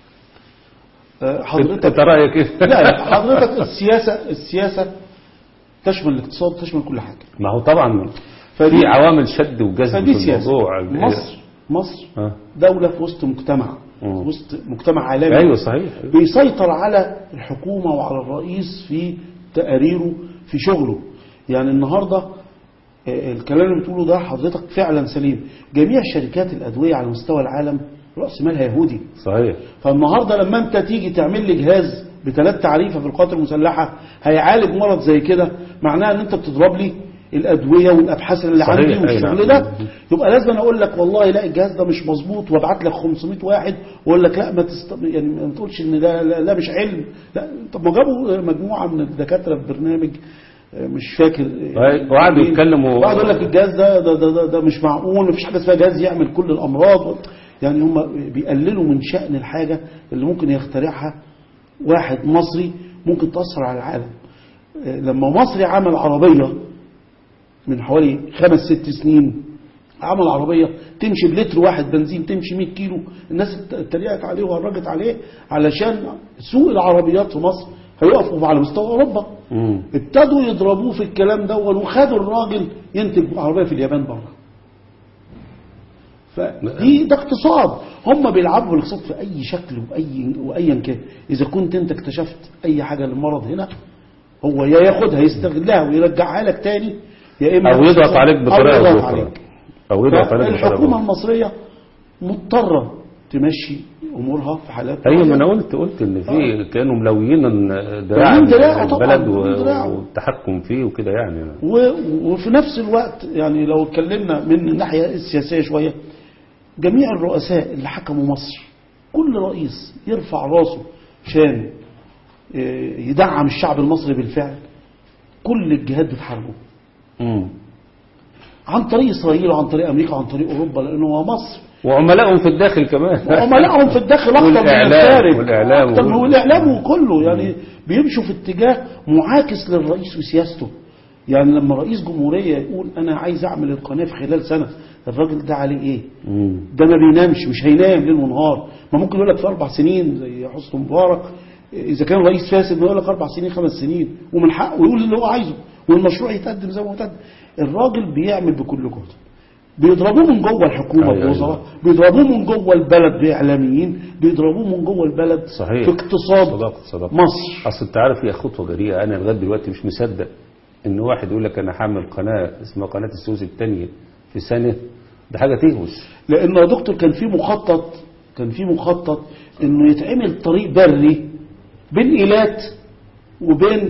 آه، انت حضرتك رأيك ايه لا لا حضرتك السياسة السياسة تشمل الاقتصاد تشمل كل حاجة ما هو طبعا فدي في عوامل شد وجذب فدي في سياسة الموضوع مصر مصر آه. دولة في وسط مجتمع مم. في وسط مجتمع عالمي ايوه صحيح بيسيطر على الحكومة وعلى الرئيس في تقاريره في شغله يعني النهاردة آه، الكلام اللي بتقوله ده حضرتك فعلا سليم جميع شركات الأدوية على مستوى العالم رأس مالها يهودي صحيح فالنهاردة لما انت تيجي تعمل لي جهاز بثلاث تعريفة في القوات المسلحة هيعالج مرض زي كده معناها ان انت بتضرب لي الادويه والابحاث اللي صحيح، عندي أي والشغل نعم. ده يبقى لازم أنا اقول لك والله لا الجهاز ده مش مظبوط وابعت لك 500 واحد واقول لك لا ما تست... يعني ما تقولش ان ده لا, لا مش علم لا طب ما جابوا مجموعه من الدكاتره في برنامج آه، مش فاكر طيب، وقعدوا يتكلموا- وقعدوا يقول لك الجهاز ده ده, ده, ده, ده مش معقول مفيش حاجه اسمها جهاز يعمل كل الامراض يعني هم بيقللوا من شأن الحاجه اللي ممكن يخترعها واحد مصري ممكن تأثر على العالم آه، لما مصري عمل عربية من حوالي خمس ست سنين عمل عربية تمشي بلتر واحد بنزين تمشي 100 كيلو الناس ات- اتريقت عليه وهرجت عليه علشان سوق العربيات في مصر هيقفوا على مستوى أوروبا مم. ابتدوا يضربوه في الكلام ده وخدوا الراجل ينتج عربية في اليابان بره فدي ده اقتصاد هم بيلعبوا بالاقتصاد في اي شكل واي وايا كان اذا كنت انت اكتشفت اي حاجه للمرض هنا هو يا ياخدها يستغلها ويرجعها لك تاني يا اما او يضغط عليك أو بطريقه يضغط اخرى عليك. او يضغط عليك بطريقه الحكومه اخرى المصريه مضطره تمشي امورها في حالات ايوه ما انا معينة. قلت قلت ان في كانوا ملويين دراع ملويين دراعه طبعاً، البلد ملويين دراعه. والتحكم فيه وكده يعني و- وفي نفس الوقت يعني لو اتكلمنا من الناحية السياسية شوية جميع الرؤساء اللي حكموا مصر كل رئيس يرفع راسه عشان آه، يدعم الشعب المصري بالفعل كل الجهات بتحاربه مم. عن طريق إسرائيل وعن طريق أمريكا وعن طريق أوروبا لأنه هو مصر وعملائهم في الداخل كمان وعملائهم في الداخل أكتر من والإعلام- الخارج والإعلام أكتر من وكله. والإعلام وكله يعني بيمشوا في اتجاه معاكس للرئيس وسياسته يعني لما رئيس جمهورية يقول أنا عايز أعمل القناة في خلال سنة الراجل ده عليه إيه مم. ده ما بينامش مش هينام ليل ونهار ما ممكن يقول لك في أربع سنين زي حسني مبارك إذا كان رئيس فاسد ما يقول لك أربع سنين خمس سنين ومن حقه يقول اللي هو عايزه والمشروع يتقدم زي ما هو يتقدم الراجل بيعمل بكل جهد بيضربوه من جوه الحكومة أيوة، بوزراء بيضربوه من جوه البلد بإعلاميين بيضربوه من جوه البلد صحيح في اقتصاد صدقت صدقت مصر اصل انت عارف هي خطوه جريئه انا لغايه دلوقتي مش مصدق ان واحد يقول لك انا هعمل قناه اسمها قناه السويس الثانيه في سنه ده حاجه تهوس لانه يا دكتور كان في مخطط كان في مخطط انه يتعمل طريق بري بين ايلات وبين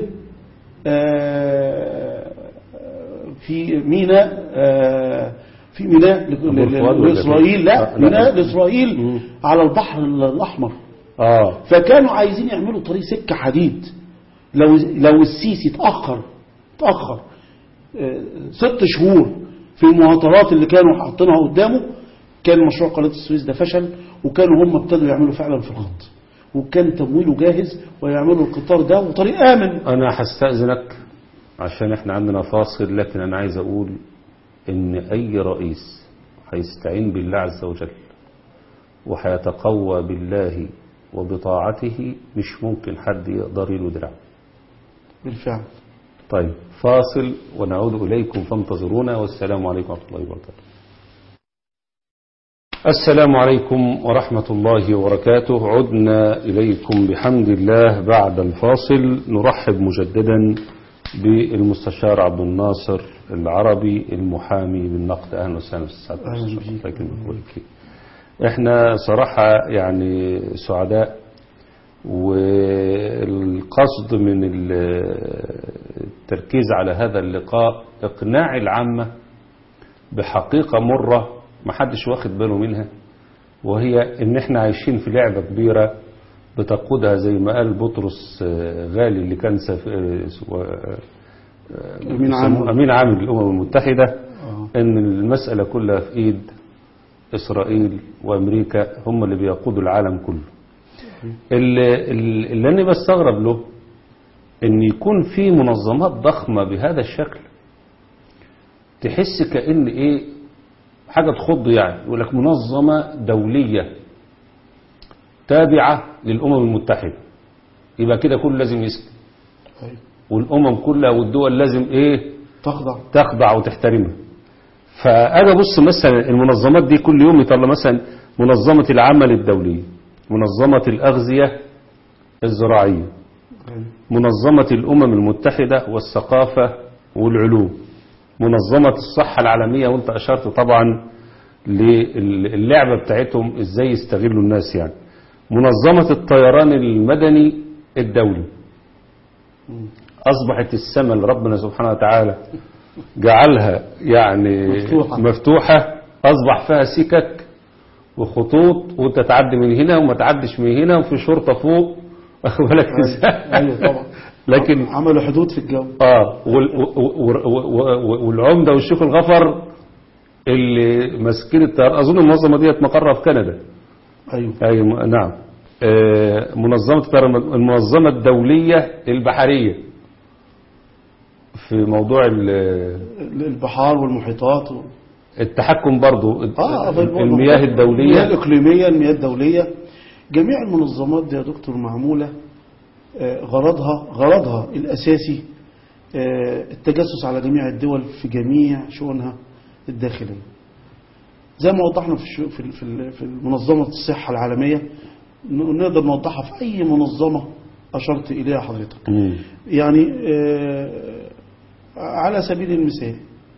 آه، في ميناء آه، في ميناء ل- أبو الفؤاد ل- ولا لاسرائيل فين؟ لا آه، لا. ميناء لاسرائيل مم. على البحر الاحمر اه فكانوا عايزين يعملوا طريق سكة حديد لو لو السيسي اتأخر اتأخر آه، ست شهور في المهاترات اللي كانوا حاطينها قدامه كان مشروع قناة السويس ده فشل وكانوا هم ابتدوا يعملوا فعلا في الخط وكان تمويله جاهز ويعملوا القطار ده وطريق آمن انا هستأذنك عشان احنا عندنا فاصل لكن انا عايز اقول ان اي رئيس هيستعين بالله عز وجل وهيتقوى بالله وبطاعته مش ممكن حد يقدر له دراع بالفعل طيب فاصل ونعود إليكم فانتظرونا والسلام عليكم ورحمة الله وبركاته السلام عليكم ورحمة الله وبركاته عدنا إليكم بحمد الله بعد الفاصل نرحب مجددا بالمستشار عبد الناصر العربي المحامي بالنقد أهلا وسهلا بالسعادة أهلا والمستشار. بيك. الله يكرمك ويبارك فيك. احنا صراحة يعني سعداء والقصد من ال- التركيز على هذا اللقاء إقناع العامة بحقيقة مرة محدش واخد باله منها وهي ان احنا عايشين في لعبة كبيرة بتقودها زي ما قال بطرس آه، غالي اللي كان سف... آه، سو- آه، أمين عام. بيسموه أمين عام للأمم المتحدة آه. ان المسألة كلها في ايد اسرائيل وامريكا هم اللي بيقودوا العالم كله اللي, اللي انا بستغرب له ان يكون في منظمات ضخمة بهذا الشكل تحس كأن ايه حاجة تخض يعني يقول لك منظمة دولية تابعة للأمم المتحدة يبقى كده كله لازم يسكت أيوة. والأمم كلها والدول لازم ايه تخضع تخضع وتحترمها فأنا بص مثلا المنظمات دي كل يوم يطلع مثلا منظمة العمل الدولية منظمة الأغذية الزراعية أيوة. منظمة الأمم المتحدة والثقافة والعلوم منظمة الصحة العالمية وانت أشرت طبعا للعبة بتاعتهم ازاي يستغلوا الناس يعني منظمة الطيران المدني الدولي أصبحت السماء اللي ربنا سبحانه وتعالى جعلها يعني مفتوحة. مفتوحة أصبح فيها سكك وخطوط وانت تعدي من هنا وما تعدش من هنا وفي شرطة فوق واخد بالك ازاي؟ أيوة طبعا لكن عملوا حدود في الجو اه وال- و- و- و- و- والعمده والشيخ الغفر اللي ماسكين الطيران اظن المنظمه ديت مقرها في كندا أيوة اي م- نعم آه، منظمه الطيران المنظمه الدوليه البحريه في موضوع ال- البحار والمحيطات و... التحكم برضو آه في المياه المياه الدوليه الإقليمية المياه الدولية جميع المنظمات دي يا دكتور معمولة آه، غرضها غرضها الأساسي آه، التجسس على جميع الدول في جميع شؤونها الداخلية زي ما وضحنا في الشو- في ال- في ال- في منظمة الصحة العالمية ن- نقدر نوضحها في أي منظمة أشرت إليها حضرتك مم. يعني آه، على سبيل المثال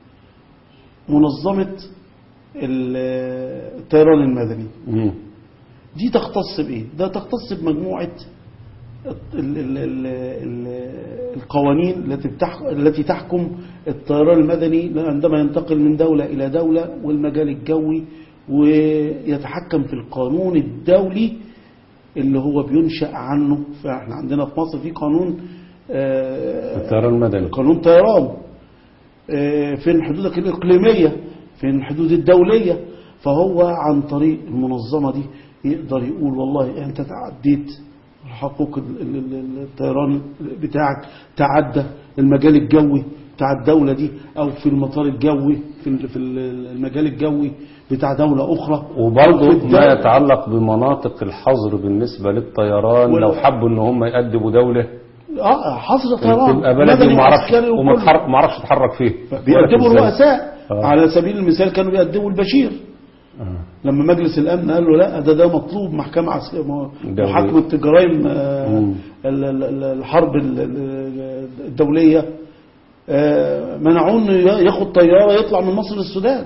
منظمة ال- الطيران المدني مم. دي تختص بإيه؟ ده تختص بمجموعة ال- ال- ال- ال- القوانين التي بتح- التي تحكم الطيران المدني عندما ينتقل من دولة إلى دولة والمجال الجوي ويتحكم في القانون الدولي اللي هو بينشأ عنه فاحنا عندنا في مصر في قانون آه، الطيران المدني قانون طيران آه، فين حدودك الإقليمية فين الحدود الدولية فهو عن طريق المنظمة دي يقدر يقول والله أنت تعديت حقوق ال- ال- ال- الطيران بتاعك تعدى المجال الجوي بتاع الدولة دي أو في المطار الجوي في ال- في ال- المجال الجوي بتاع دولة أخرى وبرضه في ما الدولة- يتعلق بمناطق الحظر بالنسبة للطيران ولا- لو حبوا ان هم يأدبوا دولة اه حظر طيران تبقى بلدي مدني وما اعرفش وعسكري وما وكله. اتحرك- ما اعرفش اتحرك فيه بيقدموا إزاي؟ الرؤساء آه. على سبيل المثال كانوا بيقدموا البشير آه. لما مجلس الامن قال له لا ده ده مطلوب محكمه عسكريه دولية. محاكمه جرائم آه، مم. ال- ال- ال- الحرب ال- ال- الدوليه آه، منعوه انه ياخد طياره يطلع من مصر للسودان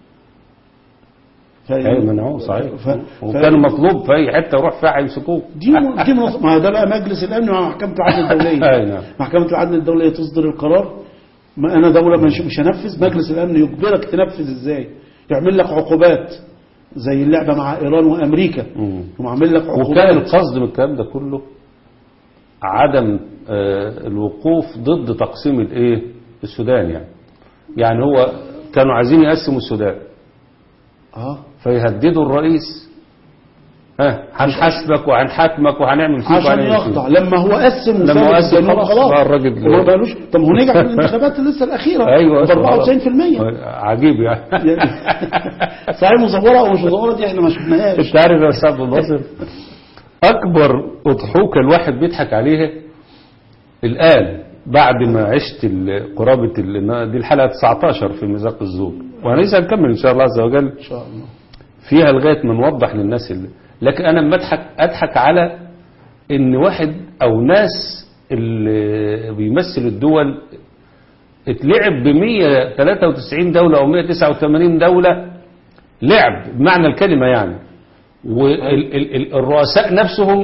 ف- ايوه منعوه صحيح ف- ف- وكان مطلوب في اي حته يروح فيها هيمسكوه دي دي منظ- ما ده بقى مجلس الامن مع محكمه العدل الدوليه أي نعم. محكمه العدل الدوليه تصدر القرار ما انا دوله مش مش هنفذ مجلس الامن يجبرك تنفذ ازاي يعمل لك عقوبات زي اللعبه مع ايران وامريكا مم. وعامل لك وكان عقوبات القصد من الكلام ده كله عدم آه، الوقوف ضد تقسيم الايه السودان يعني يعني هو كانوا عايزين يقسموا السودان اه فيهددوا الرئيس ها هنحاسبك وهنحاكمك وهنعمل فيك عشان وهنعمل فيك. يخضع لما هو قسم لما هو وساب قسم الجنوب خلاص بقى الراجل- وما بقالوش طب هو نجح في الانتخابات لسه الاخيره ايوه ب 94% عجيب يعني يعني صحيح مزوره او مش مزوره دي احنا ما شفناهاش انت عارف يا استاذ عبد الناصر اكبر اضحوكه الواحد بيضحك عليها الان بعد ما عشت ال- قرابه ال- دي الحلقه 19 في ميثاق الزور وهنسال نكمل ان شاء الله عز وجل ان شاء الله فيها لغايه ما نوضح للناس اللي لكن انا لما اضحك اضحك على ان واحد او ناس اللي بيمثل الدول اتلعب ب 193 دوله او 189 دوله لعب بمعنى الكلمه يعني والرؤساء نفسهم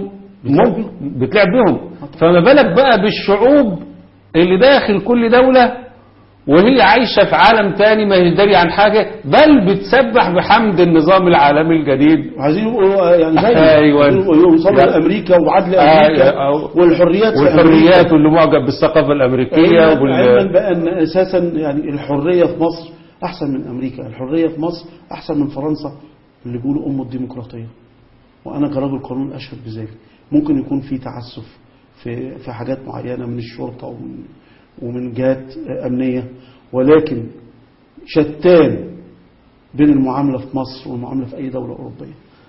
ممكن بتلعب بهم فما بالك بقى بالشعوب اللي داخل كل دولة وهي عايشة في عالم تاني ما هي داري عن حاجة بل بتسبح بحمد النظام العالمي الجديد عايزين يبقوا يعني زي أيوة. يوصلوا لا. لامريكا وعدل آه، امريكا أو- والحريات في والحريات أمريكا. واللي معجب بالثقافة الأمريكية علما وبال... علما بان اساسا يعني الحريه في مصر احسن من امريكا الحريه في مصر احسن من فرنسا اللي بيقولوا ام الديمقراطيه وانا كرجل قانون اشهد بذلك ممكن يكون في تعسف في في حاجات معينه من الشرطه ومن ومن جهات امنيه ولكن شتان بين المعامله في مصر والمعامله في اي دوله اوروبيه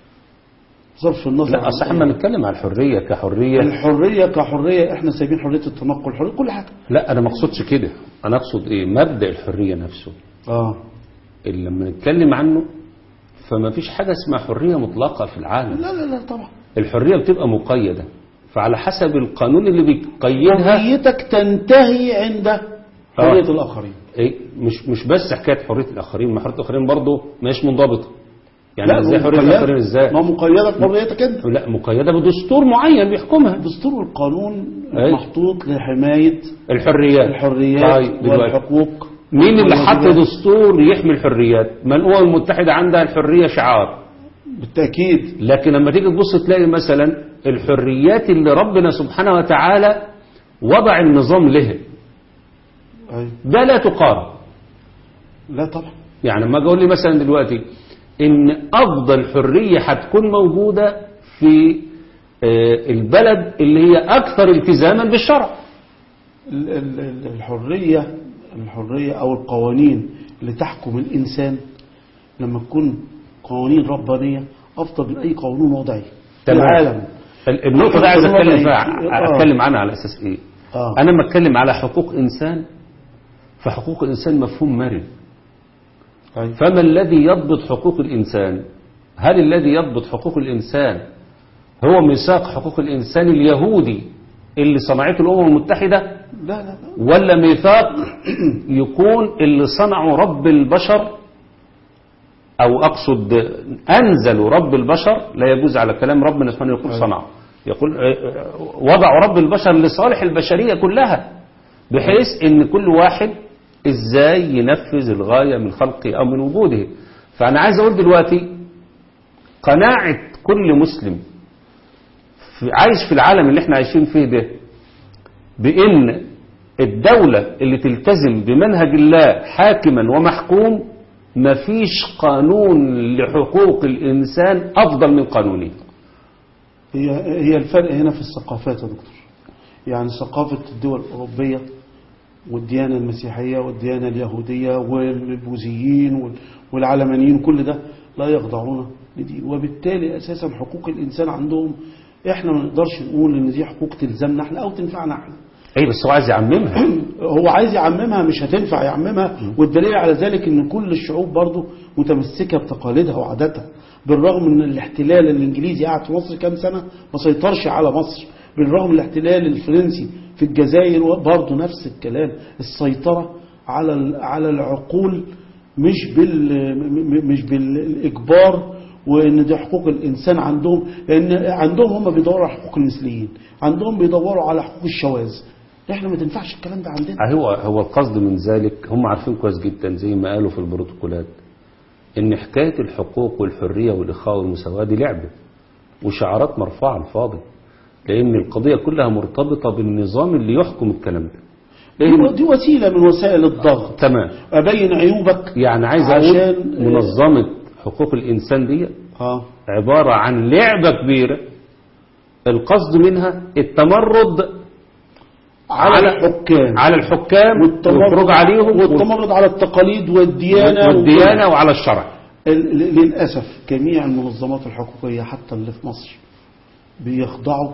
صرف النظر لا عن أصل أي- احنا بنتكلم على الحرية كحرية الحريه كحريه احنا سايبين حريه التنقل حريه كل حاجه لا أنا ما أقصدش كده أنا أقصد إيه مبدأ الحرية نفسه اه اللي لما نتكلم عنه فما فيش حاجة اسمها حرية مطلقة في العالم لا لا لا طبعا الحرية بتبقى مقيدة فعلى حسب القانون اللي بيقيدها حريتك تنتهي عند حرية الآخرين إيه مش مش بس حكاية حرية الآخرين ما حرية الآخرين برضه مش منضبطة يعني لا ازاي حرية مقيدة- الآخرين ازاي ما مقيدة بحريتك أنت لا مقيدة بدستور معين بيحكمها الدستور والقانون أي. محطوط لحماية الحريات الحريات طيب دلوقتي والحقوق مين اللي حط والواجبات. دستور يحمي الحريات ما الأمم المتحدة عندها الحرية شعار بالتأكيد لكن لما تيجي تبص تلاقي مثلا الحريات اللي ربنا سبحانه وتعالى وضع النظام لها أي. ده لا تقارن لا طبعا يعني لما اجي اقول لي مثلا دلوقتي ان افضل حريه هتكون موجوده في آه، البلد اللي هي اكثر التزاما بالشرع ال- ال- ال- الحرية الحرية أو القوانين اللي تحكم الإنسان لما تكون قوانين ربانية أفضل من أي قانون وضعي في تمام. العالم ال- النقطه دي عايز حكم اتكلم وضعي. فيها آه. اتكلم عنها على اساس ايه آه. انا لما اتكلم على حقوق انسان فحقوق الانسان مفهوم مرن أي. فما الذي يضبط حقوق الإنسان هل الذي يضبط حقوق الإنسان هو ميثاق حقوق الإنسان اليهودي اللي صنعته الأمم المتحدة لا لا لا ولا ميثاق يكون اللي صنعه رب البشر أو أقصد أنزلوا رب البشر لا يجوز على كلام ربنا سبحانه يقول صنعه يقول وضعوا رب البشر لصالح البشرية كلها بحيث ان كل واحد ازاي ينفذ الغاية من خلقه او من وجوده فانا عايز اقول دلوقتي قناعة كل مسلم في عايش في العالم اللي احنا عايشين فيه ده بان الدولة اللي تلتزم بمنهج الله حاكما ومحكوم مفيش قانون لحقوق الإنسان أفضل من قانونه هي هي الفرق هنا في الثقافات يا دكتور يعني ثقافة الدول الأوروبية والديانة المسيحية والديانة اليهودية والبوذيين وال- والعلمانيين كل ده لا يخضعون لدين وبالتالي أساسا حقوق الإنسان عندهم إحنا ما نقدرش نقول إن دي حقوق تلزمنا إحنا أو تنفعنا إحنا أي بس هو عايز يعممها هو عايز يعممها مش هتنفع يعممها والدليل على ذلك ان كل الشعوب برضه متمسكة بتقاليدها وعاداتها بالرغم من الاحتلال الانجليزي قعد في مصر كام سنة ما سيطرش على مصر بالرغم من الاحتلال الفرنسي في الجزائر برضه نفس الكلام السيطرة على ال- على العقول مش بال م- م- مش بالاجبار وان دي حقوق الانسان عندهم لان عندهم هم بيدوروا على حقوق المثليين عندهم بيدوروا على حقوق الشواذ احنا ما تنفعش الكلام ده عندنا هو هو القصد من ذلك هم عارفين كويس جدا زي ما قالوا في البروتوكولات ان حكاية الحقوق والحرية والإخاء والمساواة دي لعبة وشعارات مرفوعة على الفاضي لأن القضية كلها مرتبطة بالنظام اللي يحكم الكلام ده دي, دي وسيلة من وسائل الضغط تمام أبين عيوبك يعني عايز عشان- أقول منظمة حقوق الإنسان دي اه عبارة عن لعبة كبيرة القصد منها التمرد على الحكام على الحكام والتمرد والخروج عليهم والتمرد على التقاليد والديانة والديانة وعلى الشرع ال- ل- للأسف جميع المنظمات الحقوقية حتى اللي في مصر بيخضعوا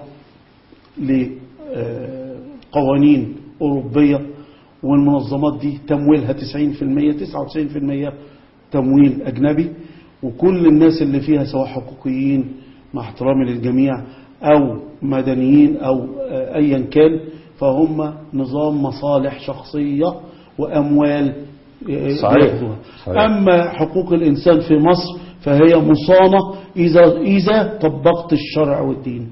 لقوانين أوروبية والمنظمات دي تمويلها 90% 99% تمويل أجنبي وكل الناس اللي فيها سواء حقوقيين مع احترامي للجميع أو مدنيين أو آه، أيا كان فهم نظام مصالح شخصية وأموال آه، صحيح. بياخدوها. صحيح. أما حقوق الإنسان في مصر فهي مصانة إذا, إذا طبقت الشرع والدين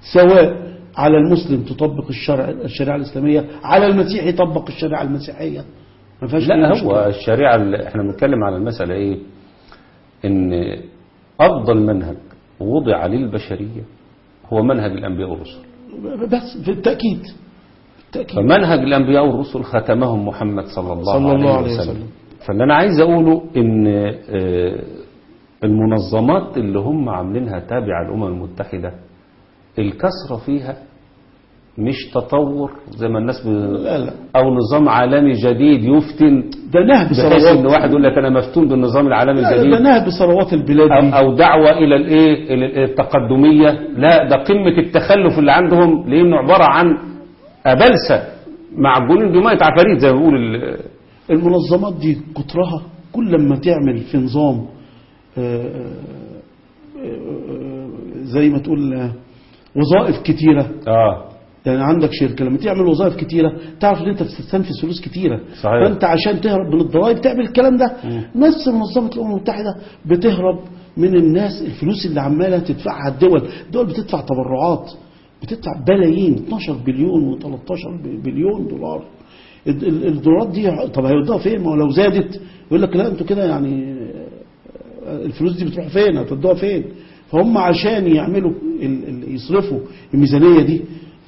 سواء على المسلم تطبق الشرع الشريعة الإسلامية على المسيح يطبق الشريعة المسيحية ما فيهاش أي لا مشكلة. هو الشريعة اللي احنا بنتكلم على المسألة ايه ان افضل منهج وضع للبشرية هو منهج الانبياء والرسل بس بالتأكيد بالتأكيد فمنهج الانبياء والرسل ختمهم محمد صلى الله, صلى الله عليه عليه وسلم, وسلم. فاللي انا عايز اقوله ان آه، المنظمات اللي هم عاملينها تابعة الامم المتحدة الكسرة فيها مش تطور زي ما الناس ب... لا لا او نظام عالمي جديد يفتن ده نهب بحيث ان ثروات واحد يقول لك انا مفتون بالنظام العالمي لا، الجديد ده نهب ثروات البلاد أو, دي أو دعوة إلى الإيه إلى التقدمية لا ده قمة التخلف اللي عندهم لأنه عبارة عن أبلسة معجونين بمية عفاريت زي ما بيقول ال- المنظمات دي كترها كل ما تعمل في نظام آه، آه، آه، زي ما تقول آه، وظائف كتيرة آه يعني عندك شركة لما تعمل وظائف كتيرة تعرف ان انت بتستنفذ فلوس كتيرة صحيح. فانت عشان تهرب من الضرائب تعمل الكلام ده نفس منظمة الامم المتحدة بتهرب من الناس الفلوس اللي عمالة تدفعها الدول الدول بتدفع تبرعات بتدفع بلايين 12 بليون و13 بليون دولار ال- ال- الدولارات دي طب هيودوها فين ما هو لو زادت يقول لك لا انتوا كده يعني آه، الفلوس دي بتروح فين هتودوها فين فهم عشان يعملوا ال- ال- يصرفوا الميزانية دي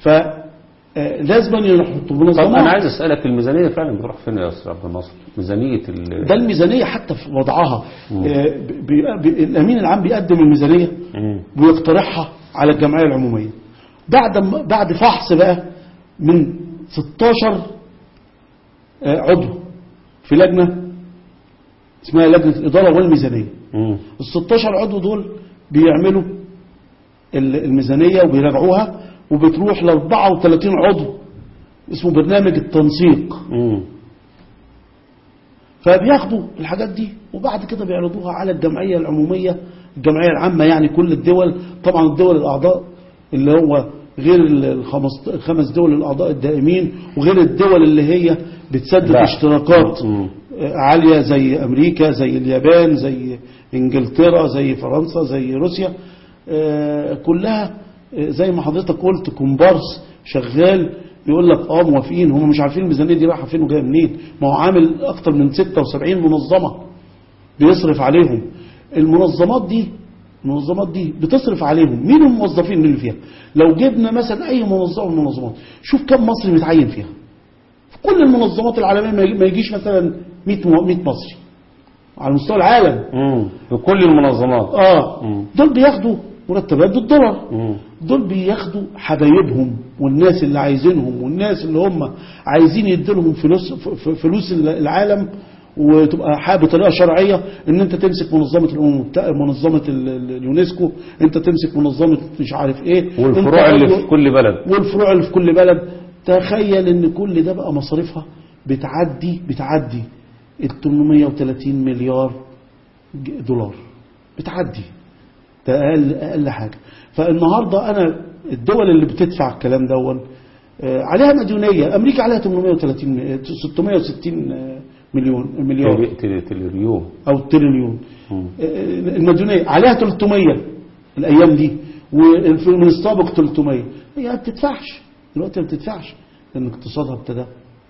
فلازم يحطوا طب منظمات أنا عايز أسألك الميزانية فعلا بتروح فين يا أستاذ عبد الناصر ميزانية ال ده الميزانية حتى في وضعها آه، بي بي الأمين العام بيقدم الميزانية مم. ويقترحها على الجمعية العمومية بعد ما- بعد فحص بقى من 16 آه، عضو في لجنة اسمها لجنة الإدارة والميزانية مم. ال 16 عضو دول بيعملوا ال- الميزانية وبيراجعوها وبتروح ل 34 عضو اسمه برنامج التنسيق مم. فبياخدوا الحاجات دي وبعد كده بيعرضوها على الجمعية العمومية الجمعية العامة يعني كل الدول طبعا الدول الأعضاء اللي هو غير الخمس الخمس دول الأعضاء الدائمين وغير الدول اللي هي بتسدد لا. اشتراكات مم. عالية زي أمريكا زي اليابان زي إنجلترا زي فرنسا زي روسيا آه، كلها آه، زي ما حضرتك قلت كومبارس شغال يقول لك اه موافقين هم مش عارفين الميزانية دي رايحة فين وجاية منين ما هو عامل أكتر من 76 منظمة بيصرف عليهم المنظمات دي المنظمات دي بتصرف عليهم مين الموظفين اللي فيها لو جبنا مثلا أي منظمة من المنظمات شوف كم مصري متعين فيها في كل المنظمات العالمية ما يجي- ما يجيش مثلا 100 مو- 100 مصري على مستوى العالم مم. في كل المنظمات اه مم. دول بياخدوا مرتبات بالدولار مم. دول بياخدوا حبايبهم والناس اللي عايزينهم والناس اللي هم عايزين يديلهم فلوس ف- ف- فلوس العالم وتبقى حاجه بطريقه شرعيه ان انت تمسك منظمه الامم المتحده منظمه ال- ال- اليونسكو انت تمسك منظمه مش عارف ايه والفروع انت اللي عضو- في كل بلد والفروع اللي في كل بلد تخيل ان كل ده بقى مصاريفها بتعدي بتعدي ال 830 مليار ج- دولار بتعدي ده اقل اقل حاجه فالنهارده انا الدول اللي بتدفع الكلام دون آه، عليها مديونيه امريكا عليها 830 م- 660 آه، مليون مليار تل- تل- تلريون او تريليون مم. آه، المديونيه عليها 300 الايام دي ومن السابق 300 هي ما بتدفعش دلوقتي ما بتدفعش لان اقتصادها ابتدى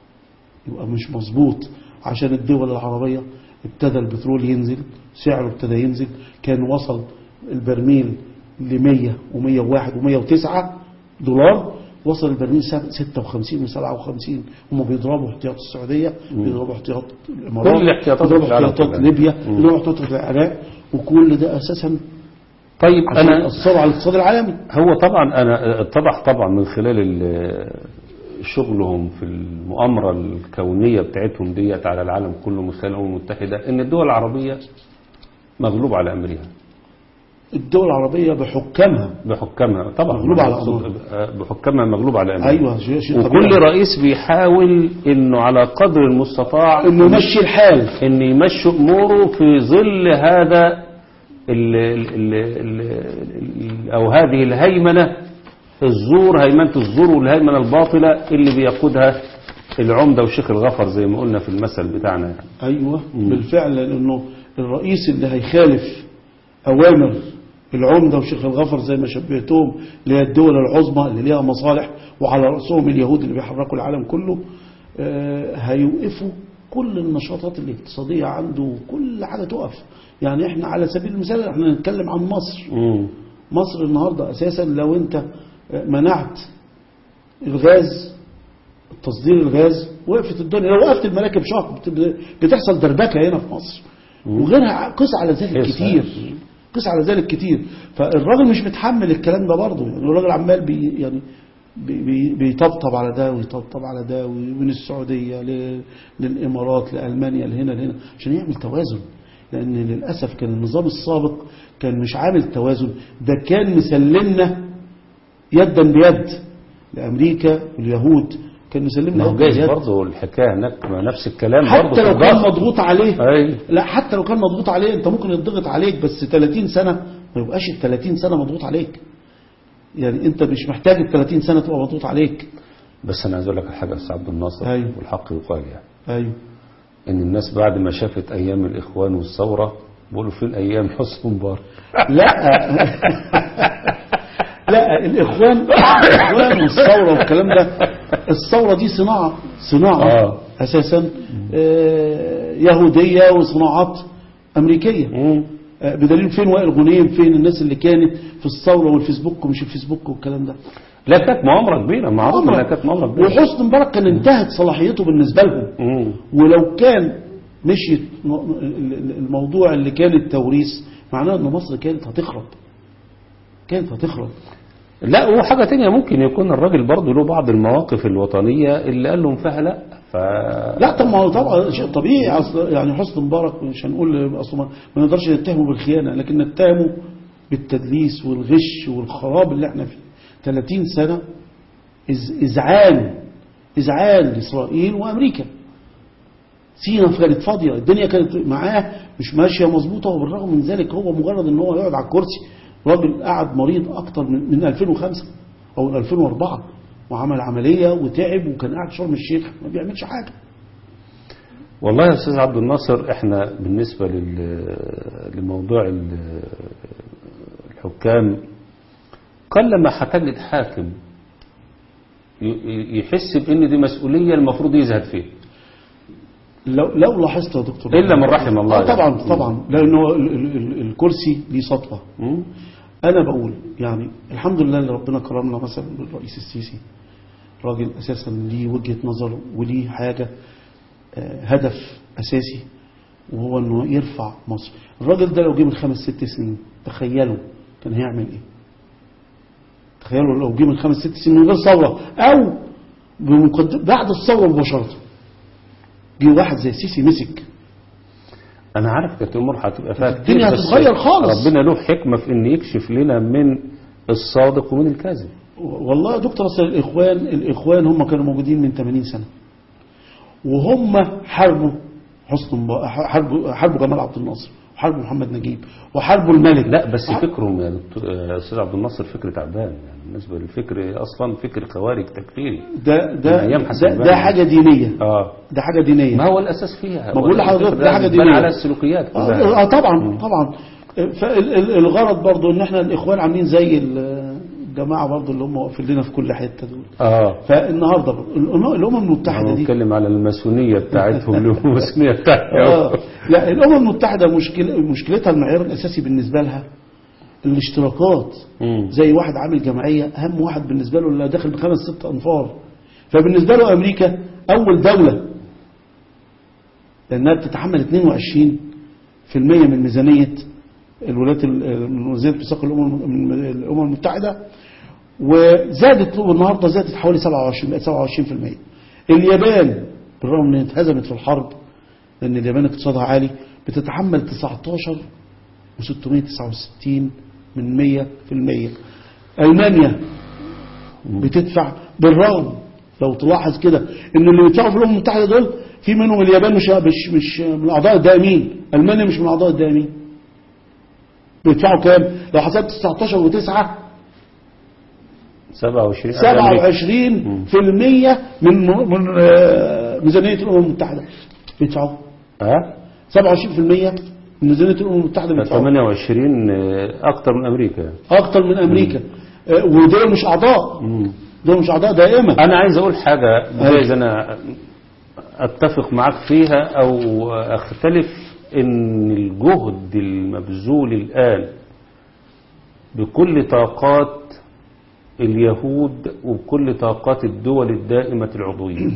يبقى مش مظبوط عشان الدول العربية ابتدى البترول ينزل سعره ابتدى ينزل كان وصل البرميل ل 100 و101 و109 دولار وصل البرميل سب- 56 و57 هم بيضربوا احتياط السعودية بيضربوا احتياط الامارات كل الاحتياطات بيضربوا في العالم احتياطات كلها. ليبيا مم. بيضربوا احتياطات العراق وكل ده اساسا طيب عشان أنا يأثروا على الاقتصاد العالمي هو طبعا أنا اتضح طبعا من خلال ال- شغلهم في المؤامرة الكونية بتاعتهم ديت على العالم كله من خلال الأمم المتحدة إن الدول العربية مغلوب على أمرها الدول العربية بحكامها بحكامها طبعا مغلوب على أقصد بحكامها مغلوب على أمرها ايوه شيء شيء وكل طبيعي. رئيس بيحاول إنه على قدر المستطاع انه يمشي الحال ان يمشي اموره في ظل هذا ال ال ال ال ال او هذه الهيمنه الزور هيمنه الزور والهيمنه الباطله اللي بيقودها العمده وشيخ الغفر زي ما قلنا في المثل بتاعنا يعني. ايوه بالفعل لانه الرئيس اللي هيخالف اوامر العمدة وشيخ الغفر زي ما شبهتهم اللي هي الدول العظمى اللي ليها مصالح وعلى رأسهم اليهود اللي بيحركوا العالم كله آه، هيوقفوا كل النشاطات الاقتصادية عنده كل حاجة تقف يعني احنا على سبيل المثال احنا نتكلم عن مصر مم. مصر النهاردة أساسا لو أنت منعت الغاز تصدير الغاز وقفت الدنيا لو وقفت المراكب شهر بت- بتحصل دربكة هنا في مصر وغيرها قس على ذلك قس. كتير قس على ذلك كتير فالراجل مش متحمل الكلام ده برضه يعني الراجل عمال بي يعني بي- بي- بيطبطب على ده ويطبطب على ده ومن السعودية ل- للإمارات لألمانيا لهنا لهنا عشان يعمل توازن لأن للأسف كان النظام السابق كان مش عامل توازن ده كان مسلمنا يدا بيد لأمريكا واليهود كان مسلمنا ما هو يدا جايز بيد برضه الحكايه هناك ما نفس الكلام برضه حتى في لو كان الضغط. مضغوط عليه أي. لا حتى لو كان مضغوط عليه انت ممكن يضغط عليك بس 30 سنة ما يبقاش ال 30 سنة مضغوط عليك يعني انت مش محتاج ال 30 سنة تبقى مضغوط عليك بس انا عايز اقول لك على حاجه يا استاذ عبد الناصر أيوه. والحق يقال يعني ايوه ان الناس بعد ما شافت ايام الاخوان والثوره بيقولوا فين ايام حسن مبارك لا لا الاخوان الاخوان والثوره والكلام ده الثوره دي صناعه صناعه آه. اساسا آه، يهوديه وصناعات امريكيه مم. آه، بدليل فين وائل غنيم فين الناس اللي كانت في الثوره والفيسبوك ومش الفيسبوك والكلام ده لا كانت مؤامره كبيره معروف انها كانت مؤامره كبيره وحسن مبارك كان انتهت صلاحيته بالنسبه لهم مم. ولو كان مشيت م- ال- ال- الموضوع اللي كان التوريث معناه ان مصر كانت هتخرب كانت هتخرب لا وحاجه تانية ممكن يكون الراجل برضه له بعض المواقف الوطنيه اللي قال لهم فيها لا ف لا طب ما هو طبعا شيء طبيعي أصل يعني حسن مبارك مش هنقول اصلا ما- ما نقدرش نتهمه بالخيانه لكن نتهمه بالتدليس والغش والخراب اللي احنا فيه 30 سنه إز- اذعان اذعان لاسرائيل وامريكا سينا كانت فاضيه الدنيا كانت معاه مش ماشيه مظبوطه وبالرغم من ذلك هو مجرد ان هو يقعد على الكرسي راجل قعد مريض اكتر من من 2005 او 2004 وعمل عمليه وتعب وكان قاعد شرم الشيخ ما بيعملش حاجه والله يا استاذ عبد الناصر احنا بالنسبه لل... لموضوع ال- الحكام قلما هتجد حاكم ي- ي- يحس بان دي مسؤوليه المفروض يزهد فيها لو لو لاحظت يا دكتور إلا من رحم الله آه طبعا يعني. طبعا لانه ال- ال- ال- الكرسي ليه سطوه مم؟ انا بقول يعني الحمد لله اللي ربنا كرمنا مثلا بالرئيس السيسي راجل اساسا ليه وجهه نظر وليه حاجه آه، هدف اساسي وهو انه يرفع مصر الراجل ده لو جه من خمس ست سنين تخيلوا كان هيعمل ايه تخيلوا لو جه من خمس ست سنين من غير ثوره او بمقدم بعد الثوره مباشره جه واحد زي السيسي مسك انا عارف كانت الامور هتبقى فيها كتير الدنيا بس هتتغير خالص. ربنا له حكمه في ان يكشف لنا من الصادق ومن الكاذب والله يا دكتور اصل الاخوان الاخوان هم كانوا موجودين من 80 سنه وهم حاربوا حسن مبارك حاربوا حاربوا جمال عبد الناصر وحاربوا محمد نجيب وحاربوا الملك لا بس وح- فكرهم يا دكتور- يا استاذ عبد الناصر فكر تعبان يعني بالنسبه للفكر اصلا فكر خوارج تكفيري ده من ده أيام حسن ده, بنا. ده حاجه دينيه اه ده حاجه دينيه ما هو الاساس فيها ما بقول لحضرتك ده حاجة بتبان دينية. على السلوكيات اه كلها. آه، طبعا طبعا فالغرض برضو ان احنا الاخوان عاملين زي الجماعه برضو اللي هم واقفين لنا في كل حته دول اه فالنهارده برضو الأمم- الامم المتحده انا دي بتكلم على الماسونيه بتاعتهم اللي هم الماسونيه آه. بتاعتهم لا الامم المتحده مشكلة مشكلتها المعيار الاساسي بالنسبه لها الاشتراكات مم. زي واحد عامل جمعيه اهم واحد بالنسبه له اللي داخل بخمس ست انفار فبالنسبه له امريكا اول دوله لانها بتتحمل 22% من ميزانيه الولايات ال- من ميزانيه ميثاق الامم من الامم المتحده وزادت النهارده زادت حوالي 27 بقت 27% اليابان بالرغم ان اتهزمت في الحرب لان اليابان اقتصادها عالي بتتحمل 19 و669 من 100 في المية ألمانيا بتدفع بالرغم لو تلاحظ كده ان اللي بيدفعوا في الامم المتحده دول في منهم اليابان مش مش مش من الاعضاء الدائمين المانيا مش من الاعضاء الدائمين بيدفعوا كام لو حسبت 19 و9 27 27% من من آه، ميزانيه الامم المتحده بيدفعوا ها 27% ميزانيه الامم المتحده بيدفعوا 28 آه، أكتر من أمريكا يعني. اكتر من امريكا آه، ودول مش اعضاء دول مش اعضاء دائما أنا عايز أقول حاجة جايز أنا أتفق معاك فيها أو أختلف إن الجهد المبذول الآن بكل طاقات اليهود وبكل طاقات الدول الدائمة العضوية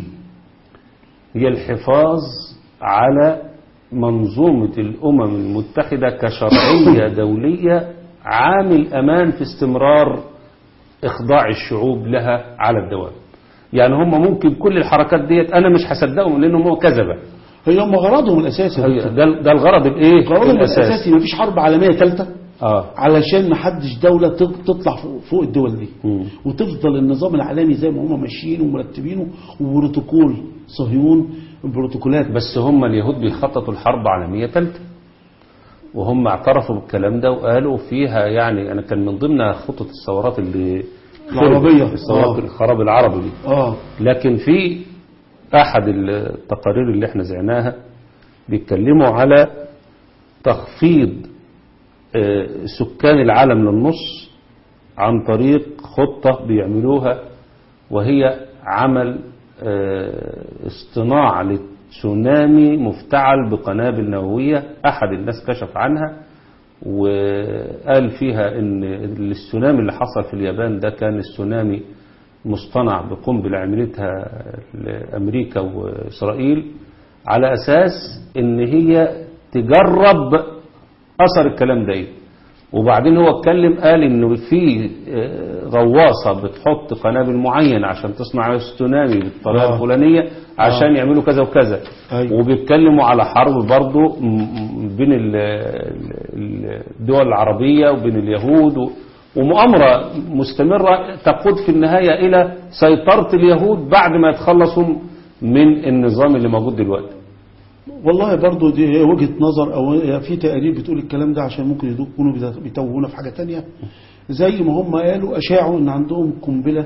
هي الحفاظ على منظومة الأمم المتحدة كشرعية دولية عامل أمان في استمرار إخضاع الشعوب لها على الدوام يعني هم ممكن كل الحركات ديت أنا مش هصدقهم لأنهم هو كذبة هي هم غرضهم الاساسي هي- ده ده الغرض الإيه غرضهم الأساسي الاساسي مفيش حرب عالميه ثالثه آه علشان ما حدش دولة تط- تطلع فوق- فوق الدول دي مم. وتفضل النظام العالمي زي ما هم ماشيين ومرتبينه وبروتوكول صهيون بروتوكولات بس هم اليهود بيخططوا الحرب عالمية ثالثة وهم اعترفوا بالكلام ده وقالوا فيها يعني أنا كان من ضمن خطة الثورات اللي العربية. الثورات آه. الخراب العربي دي اه لكن في أحد التقارير اللي احنا زعناها بيتكلموا على تخفيض آه، سكان العالم للنص عن طريق خطة بيعملوها وهي عمل آه، اصطناع لتسونامي مفتعل بقنابل نووية أحد الناس كشف عنها وقال فيها ان السونامي اللي حصل في اليابان ده كان السونامي مصطنع بقنبلة عملتها لأمريكا وإسرائيل على أساس إن هي تجرب أثر الكلام ده إيه. وبعدين هو اتكلم قال إنه في آه، غواصة بتحط قنابل معينة عشان تصنع السونامي بالطريقة آه. الفلانية عشان يعملوا كذا وكذا أيوة. وبيتكلموا على حرب برضو م- م- بين ال- ال- الدول العربية وبين اليهود و- ومؤامرة مستمرة تقود في النهاية إلى سيطرة اليهود بعد ما يتخلصوا من النظام اللي موجود دلوقتي والله برضو دي هي وجهة نظر او هي في تقارير بتقول الكلام ده عشان ممكن يكونوا بيت- بيتوهونا في حاجة تانية زي ما هم قالوا اشاعوا ان عندهم قنبلة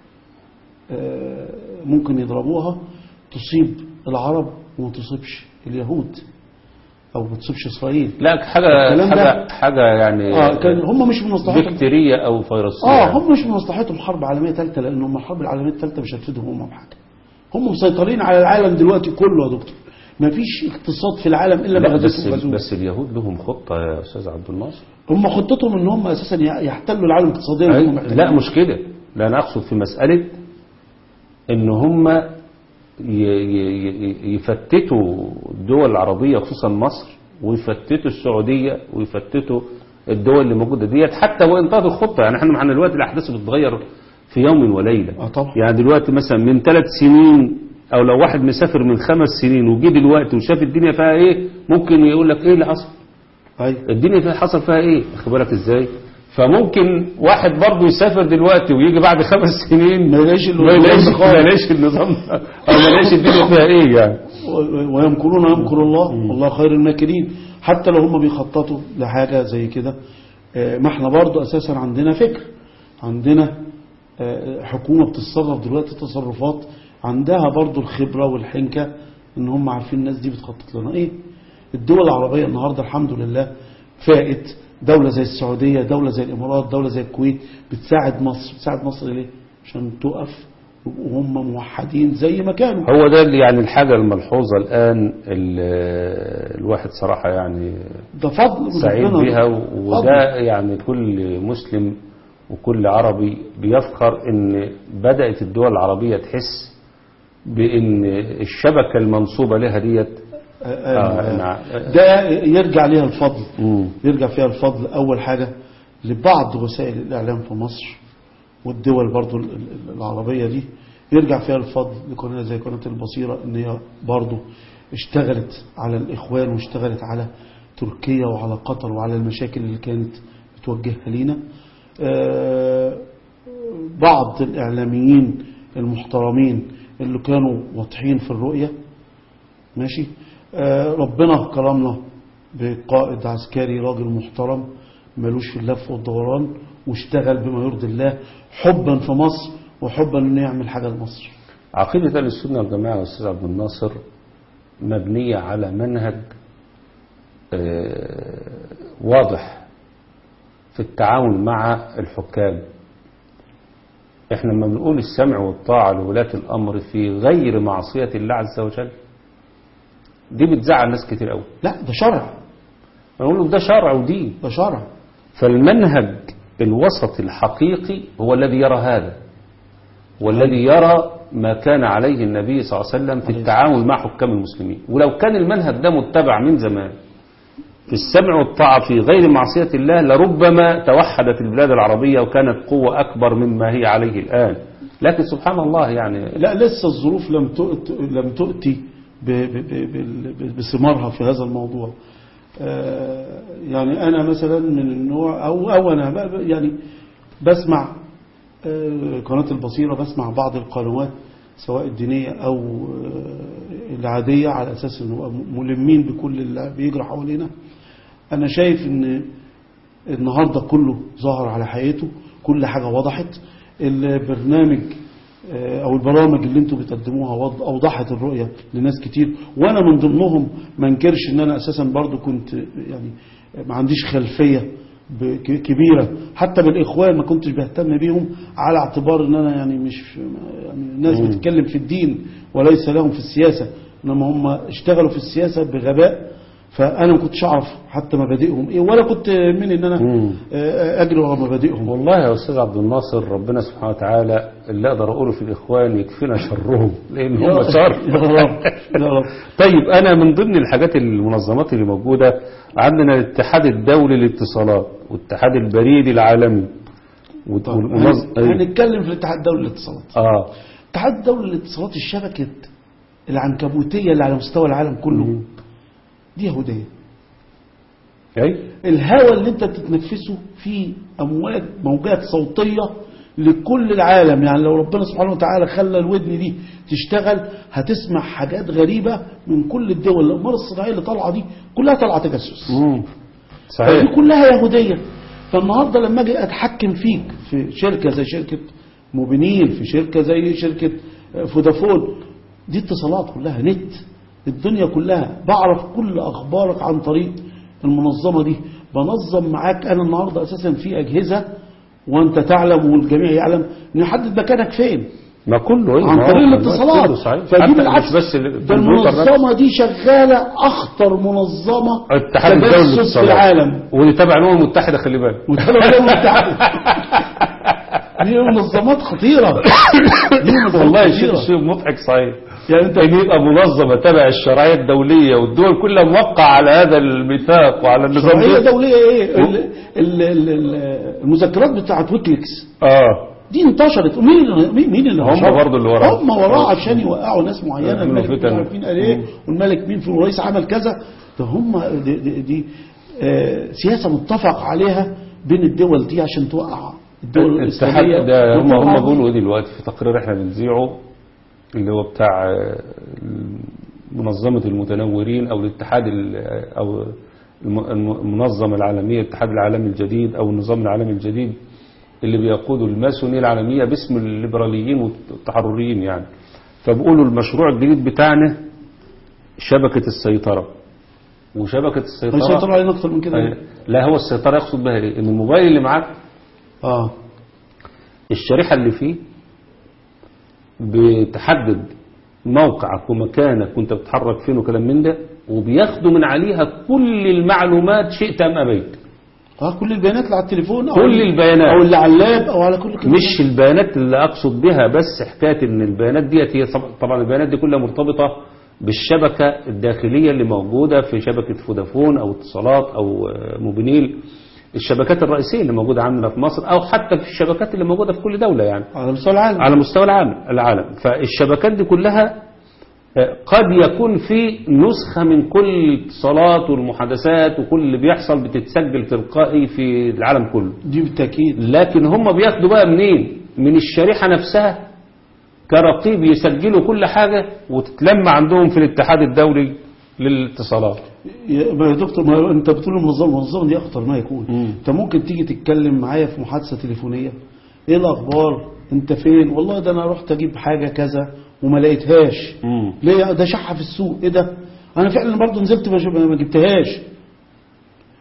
آه، ممكن يضربوها تصيب العرب وما تصيبش اليهود او ما تصيبش اسرائيل لا حاجة الكلام ده- حاجة حاجة يعني اه كان هم مش من مصلحتهم بكتيرية أو فيروسية اه هم مش من مصلحتهم حرب عالميه ثالثه لان هم الحرب العالميه الثالثه مش هتفيدهم هم بحاجه هم مسيطرين على العالم دلوقتي كله يا دكتور ما فيش اقتصاد في العالم الا لا بغزوه بس, وغزوه بس اليهود لهم خطة يا أستاذ عبد الناصر هم خطتهم ان هم اساسا يحتلوا العالم اقتصاديا وهم أي- محتاجين. لا مش كده لا أنا أقصد في مسألة إن هم ي- ي- ي- يفتتوا الدول العربية خصوصا مصر ويفتتوا السعودية ويفتتوا الدول اللي موجودة ديت حتى وإن طالت الخطة يعني احنا معنا دلوقتي الأحداث بتتغير في يوم وليلة اه طبعا يعني دلوقتي مثلا من ثلاث سنين او لو واحد مسافر من خمس سنين وجي دلوقتي وشاف الدنيا فيها ايه ممكن يقول لك ايه اللي حصل ايوه الدنيا فيها حصل فيها ايه واخد بالك ازاي فممكن واحد برضه يسافر دلوقتي ويجي بعد خمس سنين ما يلاقيش ال- ما يلاقيش النظام ما خالص. يلاقيش النظام ده، او ما يلاقيش الدنيا فيها ايه يعني و- ويمكرون ويمكر الله والله خير الماكرين حتى لو هم بيخططوا لحاجة زي كده آه، ما احنا برضو اساسا عندنا فكر عندنا آه، حكومة بتتصرف دلوقتي تصرفات عندها برضو الخبرة والحنكة ان هم عارفين الناس دي بتخطط لنا ايه الدول العربية النهاردة الحمد لله فائت دولة زي السعودية دولة زي الامارات دولة زي الكويت بتساعد مصر بتساعد مصر ليه عشان تقف وهم موحدين زي ما كانوا هو ده اللي يعني الحاجة الملحوظة الآن ال- الواحد صراحة يعني ده فضل من سعيد ربنا. بها فضل. وده يعني كل مسلم وكل عربي بيفخر ان بدأت الدول العربية تحس بان الشبكة المنصوبة لها ديت آه، آه، آه، نعم. ده يرجع ليها الفضل مم. يرجع فيها الفضل أول حاجة لبعض وسائل الإعلام في مصر والدول برضو ال- ال- العربية دي يرجع فيها الفضل لقناة زي قناة البصيرة إن هي برضو اشتغلت على الإخوان واشتغلت على تركيا وعلى قطر وعلى المشاكل اللي كانت بتوجهها لينا آه، بعض الإعلاميين المحترمين اللي كانوا واضحين في الرؤية ماشي آه ربنا كرمنا بقائد عسكري راجل محترم ملوش في اللف والدوران واشتغل بما يرضي الله حبا في مصر وحبا انه يعمل حاجه لمصر عقيدة أهل السنة والجماعة يا أستاذ عبد الناصر مبنية على منهج آه، واضح في التعامل مع الحكام احنا لما بنقول السمع والطاعة لولاة الأمر في غير معصية الله عز وجل دي بتزعل ناس كتير قوي لا ده شرع نقول له ده شرع ودين ده شرع فالمنهج الوسط الحقيقي هو الذي يرى هذا والذي يرى ما كان عليه النبي صلى الله عليه وسلم في التعامل مع حكام المسلمين ولو كان المنهج ده متبع من زمان في السمع والطاعة في غير معصية الله لربما توحدت البلاد العربية وكانت قوة أكبر مما هي عليه الآن لكن سبحان الله يعني لا لسه الظروف لم تؤت لم تؤتي ب- ب- ب- بال- بثمارها في هذا الموضوع آه، يعني أنا مثلا من النوع أو أو أنا ب- ب- يعني بسمع آه، قناة البصيرة بسمع بعض القنوات سواء الدينية أو آه، العادية على أساس أنه ملمين بكل اللي بيجرى حوالينا أنا شايف أن النهاردة كله ظهر على حقيقته كل حاجة وضحت البرنامج آه، او البرامج اللي انتوا بتقدموها وض- اوضحت الرؤية لناس كتير وانا من ضمنهم ما انكرش ان انا اساسا برضو كنت يعني ما عنديش خلفية ب- ك- كبيرة حتى بالاخوان ما كنتش بهتم بيهم على اعتبار ان انا يعني مش يعني الناس بتتكلم في الدين وليس لهم في السياسة انما هم اشتغلوا في السياسة بغباء فانا ما كنتش اعرف حتى مبادئهم ايه ولا كنت من ان انا مم. آه، اجري ورا مبادئهم والله يا أستاذ عبد الناصر ربنا سبحانه وتعالى اللي أقدر أقوله في الإخوان يكفينا شرهم لأن هم شر يا رب يا رب طيب أنا من ضمن الحاجات المنظمات اللي موجودة عندنا الاتحاد الدولي للاتصالات والاتحاد البريدي العالمي والت- طيب والمنظ- هن- هنتكلم في الاتحاد الدولي للاتصالات آه الاتحاد الدولي للاتصالات الشبكة العنكبوتية اللي على مستوى العالم كله دي يهودية أي الهواء اللي انت بتتنفسه فيه امواج موجات صوتية لكل العالم يعني لو ربنا سبحانه وتعالى خلى الودن دي تشتغل هتسمع حاجات غريبة من كل الدول الأقمار الصناعية اللي طالعة دي كلها طالعة تجسس مم. صحيح دي كلها يهودية فالنهاردة لما اجي اتحكم فيك في شركة زي شركة موبينيل في شركة زي شركة فودافون دي اتصالات كلها نت الدنيا كلها بعرف كل اخبارك عن طريق المنظمة دي بنظم معاك انا النهاردة اساسا في اجهزة وانت تعلم والجميع يعلم نحدد مكانك فين ما كله إيه عن ما هو- طريق كله الاتصالات صحيح فدي حتى بالعكس مش بس ال- ده الكمبيوتر نفسه. المنظمة دي شغالة اخطر منظمة الاتحاد الدولي تجسس في للاتصالات العالم ودي تبع الأمم المتحدة خلي بالك وتابع الأمم المتحدة دي منظمات خطيرة دي منظمات والله خطيرة. شيء شيء مضحك صحيح يعني انت ان يبقى منظمه تبع الشرعيه الدوليه والدول كلها موقعه على هذا الميثاق وعلى النظام شرعية ده دولية ايه ال- ال- ال- ال- المذكرات بتاعت ويكليكس اه دي انتشرت مين اللي مين مين اللي هم نشرها؟ برضو اللي وراها. هم وراه عشان يوقعوا ناس معينه يعملوا الملك مش فتن. عارف مين قال ايه والملك مين في الرئيس عمل كذا ده هم دي, دي, دي آه، سياسه متفق عليها بين الدول دي عشان توقع الدول الاتحاد الاسلاميه ده هم وتوقع هم دي. بيقولوا ايه دلوقتي في تقرير احنا بنذيعه اللي هو بتاع آه، منظمه المتنورين او الاتحاد ال- او الم- الم- المنظمه العالميه الاتحاد العالمي الجديد او النظام العالمي الجديد اللي بيقودوا الماسونيه العالميه باسم الليبراليين والتحرريين يعني فبيقولوا المشروع الجديد بتاعنا شبكه السيطره وشبكه السيطره هيسيطروا علينا اكتر من كده آه، لا هو السيطره يقصد بها ايه ان الموبايل اللي معاك اه الشريحة اللي فيه بتحدد موقعك ومكانك وانت بتتحرك فين وكلام من ده وبياخدوا من عليها كل المعلومات شئت ام ابيت اه كل البيانات اللي على التليفون او كل البيانات. او اللي على اللاب او على كل كده مش البيانات اللي اقصد بها بس حكاية ان البيانات ديت هي طب- طبعا البيانات دي كلها مرتبطة بالشبكة الداخلية اللي موجودة في شبكة فودافون او اتصالات او آه، موبينيل الشبكات الرئيسية اللي موجودة عندنا في مصر او حتى في الشبكات اللي موجودة في كل دولة يعني على مستوى العالم على مستوى العالم العالم فالشبكات دي كلها آه، قد يكون في نسخة من كل الاتصالات والمحادثات وكل اللي بيحصل بتتسجل تلقائي في العالم كله دي بالتاكيد لكن هم بياخدوا بقى منين من الشريحة نفسها كرقيب يسجلوا كل حاجة وتتلم عندهم في الاتحاد الدولي للاتصالات يا ما يا دكتور ما انت بتقول المنظمه المنظمه دي اخطر ما يكون انت ممكن تيجي تتكلم معايا في محادثه تليفونيه ايه الاخبار انت فين والله ده انا رحت اجيب حاجه كذا وما لقيتهاش مم. ليه ده شحه في السوق ايه ده انا فعلا برضه نزلت ما ما جبتهاش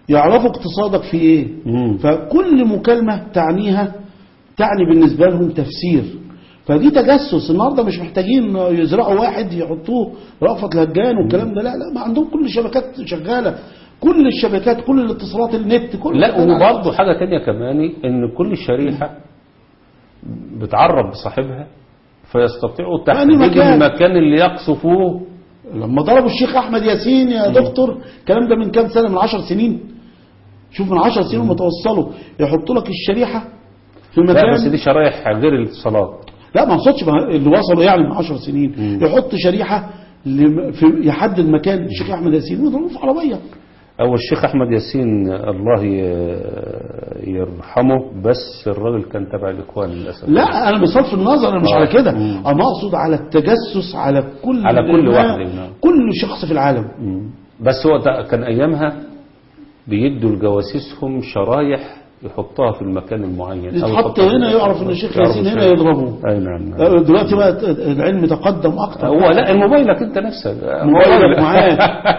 يعرفوا اقتصادك في ايه مم. فكل مكالمة تعنيها تعني بالنسبة لهم تفسير فدي تجسس النهاردة مش محتاجين يزرعوا واحد يحطوه رأفت الهجان والكلام ده لا لا ما عندهم كل الشبكات شغالة كل الشبكات كل الاتصالات النت كل لا ده وبرضه حاجة تانية كمان ان كل شريحة بتعرف بصاحبها فيستطيعوا يعني تحديد مكان. المكان اللي يقصفوه لما ضربوا الشيخ احمد ياسين يا دكتور الكلام ده من كام سنه من عشر سنين شوف من عشر سنين هم توصلوا يحطوا لك الشريحه في لا بس مكان دي شرايح غير الاتصالات لا ما اقصدش ما- اللي وصلوا يعني من عشر سنين مم. يحط شريحه لم- في يحدد مكان الشيخ احمد ياسين ويضربوه في عربيه أو الشيخ أحمد ياسين الله ي- يرحمه بس الراجل كان تبع الإخوان للأسف لا انا بصرف النظر انا مش آه. على كده مم. انا اقصد على التجسس على كل على كل ما- واحد، نعم. كل شخص في العالم مم. بس هو ده كان أيامها بيدوا لجواسيسهم شرايح يحطها في المكان المعين أو يتحط يحطها- هنا يعرف ان الشيخ يعرف ياسين هنا الشيخ. يضربوه أي نعم نعم. دلوقتي بقى العلم تقدم اكتر هو لا الموبايلك انت نفسك موبايلك معاك.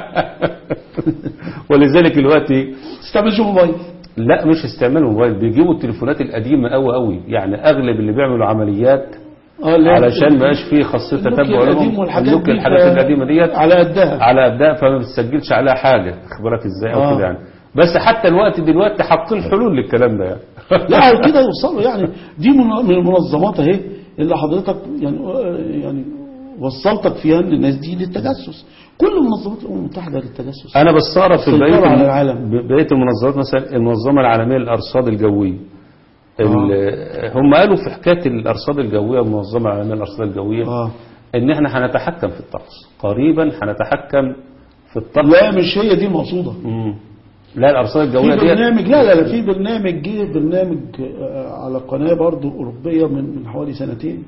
ولذلك دلوقتي تستعملش موبايل لا مش استعمال موبايل بيجيبوا التليفونات القديمه قوي قوي يعني اغلب اللي بيعملوا عمليات اه اللي هي علشان ما يبقاش فيه خاصيه النوكيا تتبع القديم لهم والحاجات النوكيا دي الحاجات ف- القديمه ديت على قدها على ابداء فما بتسجلش عليها حاجه خد بالك ازاي او آه. كده يعني بس حتى الوقت دلوقتي حاطين حلول للكلام ده يعني لا على كده يوصلوا يعني دي من من المنظمات اهي اللي حضرتك يعني يعني وصلتك فيها ان الناس دي للتجسس كل منظمات الامم المتحده للتجسس انا بستغرب في سيطرة بقيه على العالم. ب- بقيه المنظمات مثلا المنظمه العالميه للارصاد الجويه ال- هم قالوا في حكايه الارصاد الجويه المنظمه العالميه للارصاد الجويه اه ان احنا هنتحكم في الطقس قريبا هنتحكم في الطقس لا مش هي دي المقصوده مم. لا الارصاد في الجويه ديت برنامج لا لا لا في برنامج جه برنامج آه، على قناه برضو اوروبيه من من حوالي سنتين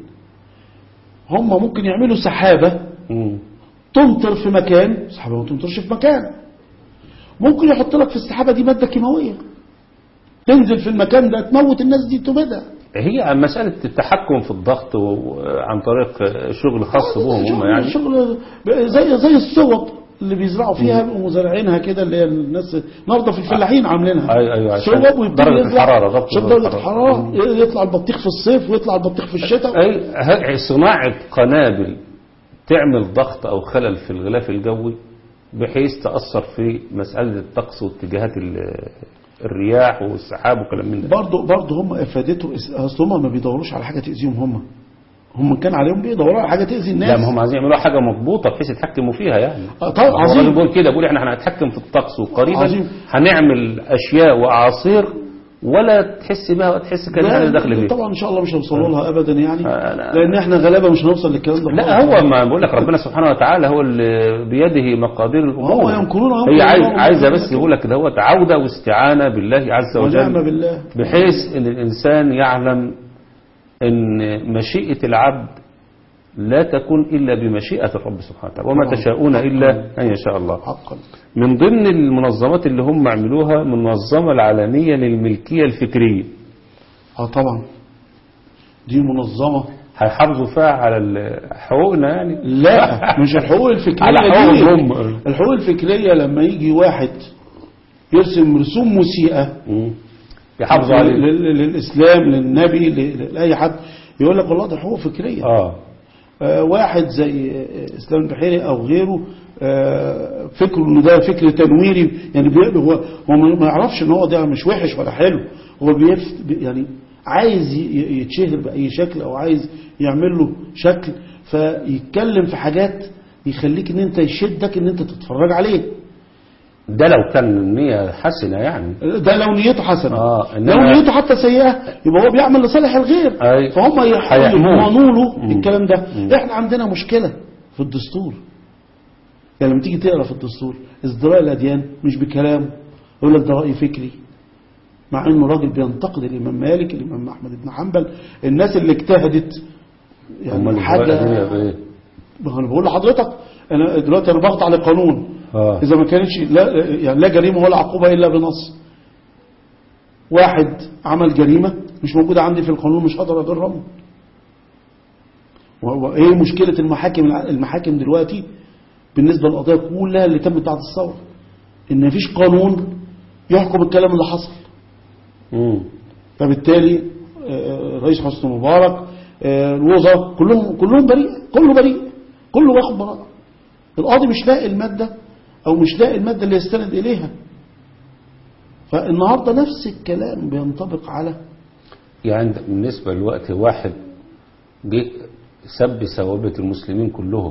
هم ممكن يعملوا سحابه مم. تمطر في مكان سحابه ما تمطرش في مكان ممكن يحط لك في السحابه دي ماده كيماويه تنزل في المكان ده تموت الناس دي تبدها هي مساله التحكم في الضغط و- عن طريق شغل خاص بهم هم شغل- يعني شغل زي زي الصوب اللي بيزرعوا فيها بيبقوا مزارعينها كده اللي هي الناس النهارده في الفلاحين عاملينها أيوة، أيوة، عشان صوب ويبتدي درجة يزرع الحرارة، ضبط عشان درجة درجه الحرارة. الحراره يطلع البطيخ في الصيف ويطلع البطيخ في الشتاء أي ه- صناعة قنابل تعمل ضغط أو خلل في الغلاف الجوي بحيث تأثر في مسألة الطقس واتجاهات ال- الرياح والسحاب وكلام من ده برضه برضه هم افادته اصل هم ما بيدوروش على حاجه تاذيهم هم هم كان عليهم بيدوروا على حاجه تاذي الناس لا ما هم عايزين يعملوا حاجة مضبوطة بحيث يتحكموا فيها يعني آه، طبعا هو عظيم. الراجل بيقول كده بيقول احنا هنتحكم في الطقس وقريبا عظيم. هنعمل أشياء وأعاصير ولا تحس بها وتحس كان لا، احنا داخل فيه طبعا ان شاء الله مش هيوصلوا لها ابدا يعني آه، لا. لان احنا غلابه مش هنوصل للكلام ده لا خالص. هو ما بقول لك ربنا سبحانه وتعالى هو اللي بيده مقادير الامور هو يمكرون ويمكر هي عايز الله عايزه والله بس يقول لك ده هو عوده واستعانه بالله عز ونعم وجل بالله بحيث ان الانسان يعلم ان مشيئه العبد لا تكون الا بمشيئه الرب سبحانه وتعالى وما طبعا. تشاءون الا ان يشاء الله حقا من ضمن المنظمات اللي هم عملوها المنظمه العالميه للملكيه الفكريه اه طبعا دي منظمه هيحافظوا فيها على ال- حقوقنا يعني لا مش الحقوق الفكريه على دي. حقوقهم. الحقوق الفكريه لما يجي واحد يرسم رسوم مسيئه مم. يحافظوا عليه لل- لل- للاسلام للنبي ل- لاي حد يقول لك والله ده حقوق فكريه اه آه، واحد زي آه، اسلام البحيري او غيره آه، فكره انه ده فكر تنويري يعني بي- هو هو ما ما يعرفش ان هو ده مش وحش ولا حلو هو بيفت بي- يعني عايز ي- ي- يتشهر باي شكل او عايز يعمل له شكل فيتكلم في حاجات يخليك ان انت يشدك ان انت تتفرج عليه ده لو كان النية حسنة يعني ده لو نيته حسنه آه، إنما- لو نيته حتى سيئه يبقى هو بيعمل لصالح الغير أي. فهم هيحموه. يضمنوا له مم. الكلام ده مم. احنا عندنا مشكله في الدستور يعني لما تيجي تقرا في الدستور ازدراء الاديان مش بكلام يقول لك ده راي فكري مع انه راجل بينتقد الامام مالك الامام احمد بن حنبل الناس اللي اجتهدت هم اللي حاجه الدنيا بايه ما انا بقول لحضرتك انا دلوقتي انا بخضع لقانون اه إذا ما كانتش لا يعني لا جريمة ولا عقوبة إلا بنص واحد عمل جريمة مش موجودة عندي في القانون مش هقدر أجرمه و- وإيه مشكلة المحاكم المحاكم دلوقتي بالنسبة للقضايا كلها اللي تمت بعد الثورة إن مفيش قانون يحكم الكلام اللي حصل مم. فبالتالي آه، الرئيس حسني مبارك آه، الوزراء كلهم كلهم بريء كله بريء كله واخد براءة القاضي مش لاقي المادة او مش لاقي المادة اللي يستند اليها فالنهاردة نفس الكلام بينطبق على يعني بالنسبة للوقت واحد جه سب ثوابت المسلمين كلهم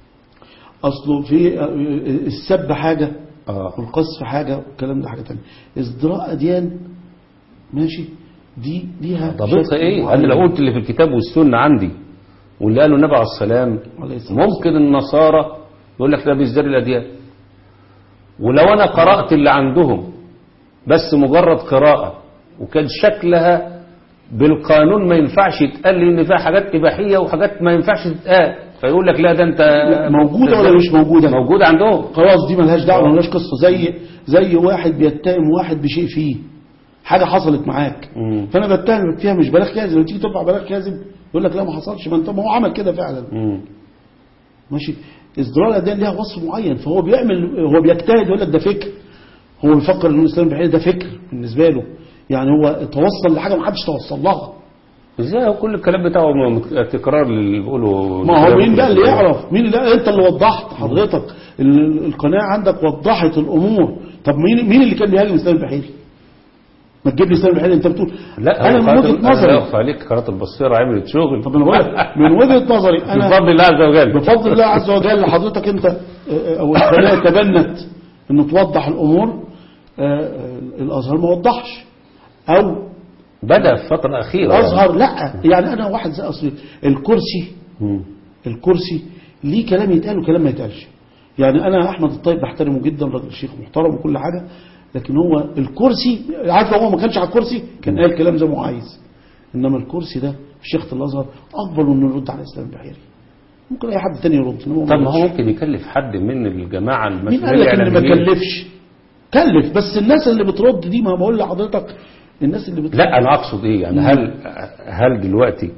اصله في آه، السب حاجة اه والقذف حاجة والكلام ده حاجة تانية ازدراء اديان ماشي دي ليها ضابطها شكل ايه معين. انا لو قلت اللي في الكتاب والسنة عندي واللي قاله النبي عليه السلام عليه الصلاة والسلام. ممكن النصارى يقول لك ده بيزدري الاديان ولو انا قرأت اللي عندهم بس مجرد قراءة وكان شكلها بالقانون ما ينفعش يتقال لي ان فيها حاجات اباحيه وحاجات ما ينفعش تتقال فيقول لك لا ده انت لا، موجودة ولا مش موجودة؟ موجوده عندهم خلاص دي ملهاش دعوه ملهاش قصه زي زي واحد بيتهم واحد بشيء فيه حاجه حصلت معاك مم. فانا بتهمك فيها مش بلاغ كاذب تيجي ترفع بلاغ كاذب يقول لك لا ما حصلش ما انت ما هو عمل كده فعلا مم. ماشي ازدراء الاديان ليها وصف معين فهو بيعمل هو بيجتهد يقول لك ده فكر هو بيفكر ان الاسلام بحيث ده فكر بالنسبه له يعني هو توصل لحاجه ما حدش توصل لها ازاي هو كل الكلام بتاعه م- تكرار اللي بيقولوا ما هو مين بقى اللي يعرف مين اللي انت اللي وضحت حضرتك ال- القناة عندك وضحت الامور طب مين مين اللي كان بيهاجم اسلام البحيري ما تجيب لي اسلام البحيري انت بتقول لا انا من قناة- وجهة أنا لا نظري يخفى عليك قناه البصيره عملت شغل طب انا بقول لك من وجهة نظري انا بفضل الله عز وجل بفضل الله عز وجل حضرتك انت اه، او القناة تبنت انه توضح الامور اه، اه، الازهر ما وضحش او بدا في فتره اخيره الازهر لا يعني انا واحد زي اصلي الكرسي مم. الكرسي ليه كلام يتقال وكلام ما يتقالش يعني انا احمد الطيب بحترمه جدا راجل شيخ محترم وكل حاجه لكن هو الكرسي عارف لو هو ما كانش على الكرسي كان قال كلام زي ما هو عايز انما الكرسي ده في شيخة الازهر اقبل انه يرد على الاسلام البحيري ممكن اي حد تاني يرد إنما طب ما هو يردش. ممكن يكلف حد من الجماعه مين المسؤولين قال لك ان ما الإعلاميين؟ كلفش كلف بس الناس اللي بترد دي ما بقول لحضرتك الناس اللي بترد لا انا اقصد ايه يعني هل هل دلوقتي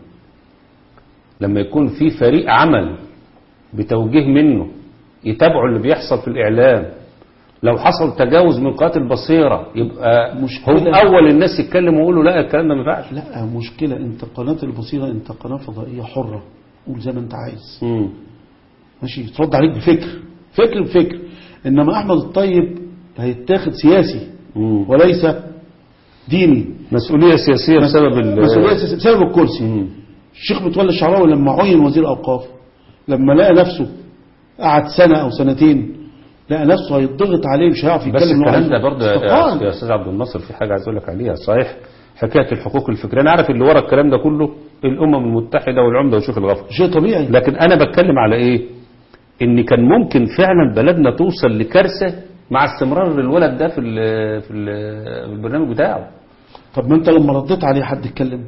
لما يكون في فريق عمل بتوجيه منه يتابعوا اللي بيحصل في الاعلام لو حصل تجاوز من قناه البصيره يبقى مشكلة. هم اول الناس يتكلموا ويقولوا لا الكلام ده ما ينفعش لا مشكلة انت قناة البصيرة انت قناة فضائية حرة قول زي ما انت عايز مم. ماشي ترد عليك بفكر فكر بفكر انما احمد الطيب هيتاخد سياسي مم. وليس ديني مسؤوليه سياسيه بسبب ال- مسؤولية سياسية بسبب الكرسي مم. الشيخ متولي الشعراوي لما عين وزير اوقاف لما لقى نفسه قعد سنة او سنتين لقى نفسه هيضغط عليه مش هيعرف بس يتكلم إنه الكلام عنده ده برضه يا- استقال. يا استاذ عبد الناصر في حاجه عايز اقول لك عليها صحيح حكايه الحقوق الفكريه انا عارف اللي ورا الكلام ده كله الامم المتحده والعمده وشيخ الغفر شيء طبيعي لكن انا بتكلم على ايه ان كان ممكن فعلا بلدنا توصل لكارثه مع استمرار الولد ده في ال في, ال في البرنامج بتاعه طب ما انت لما رديت عليه حد اتكلم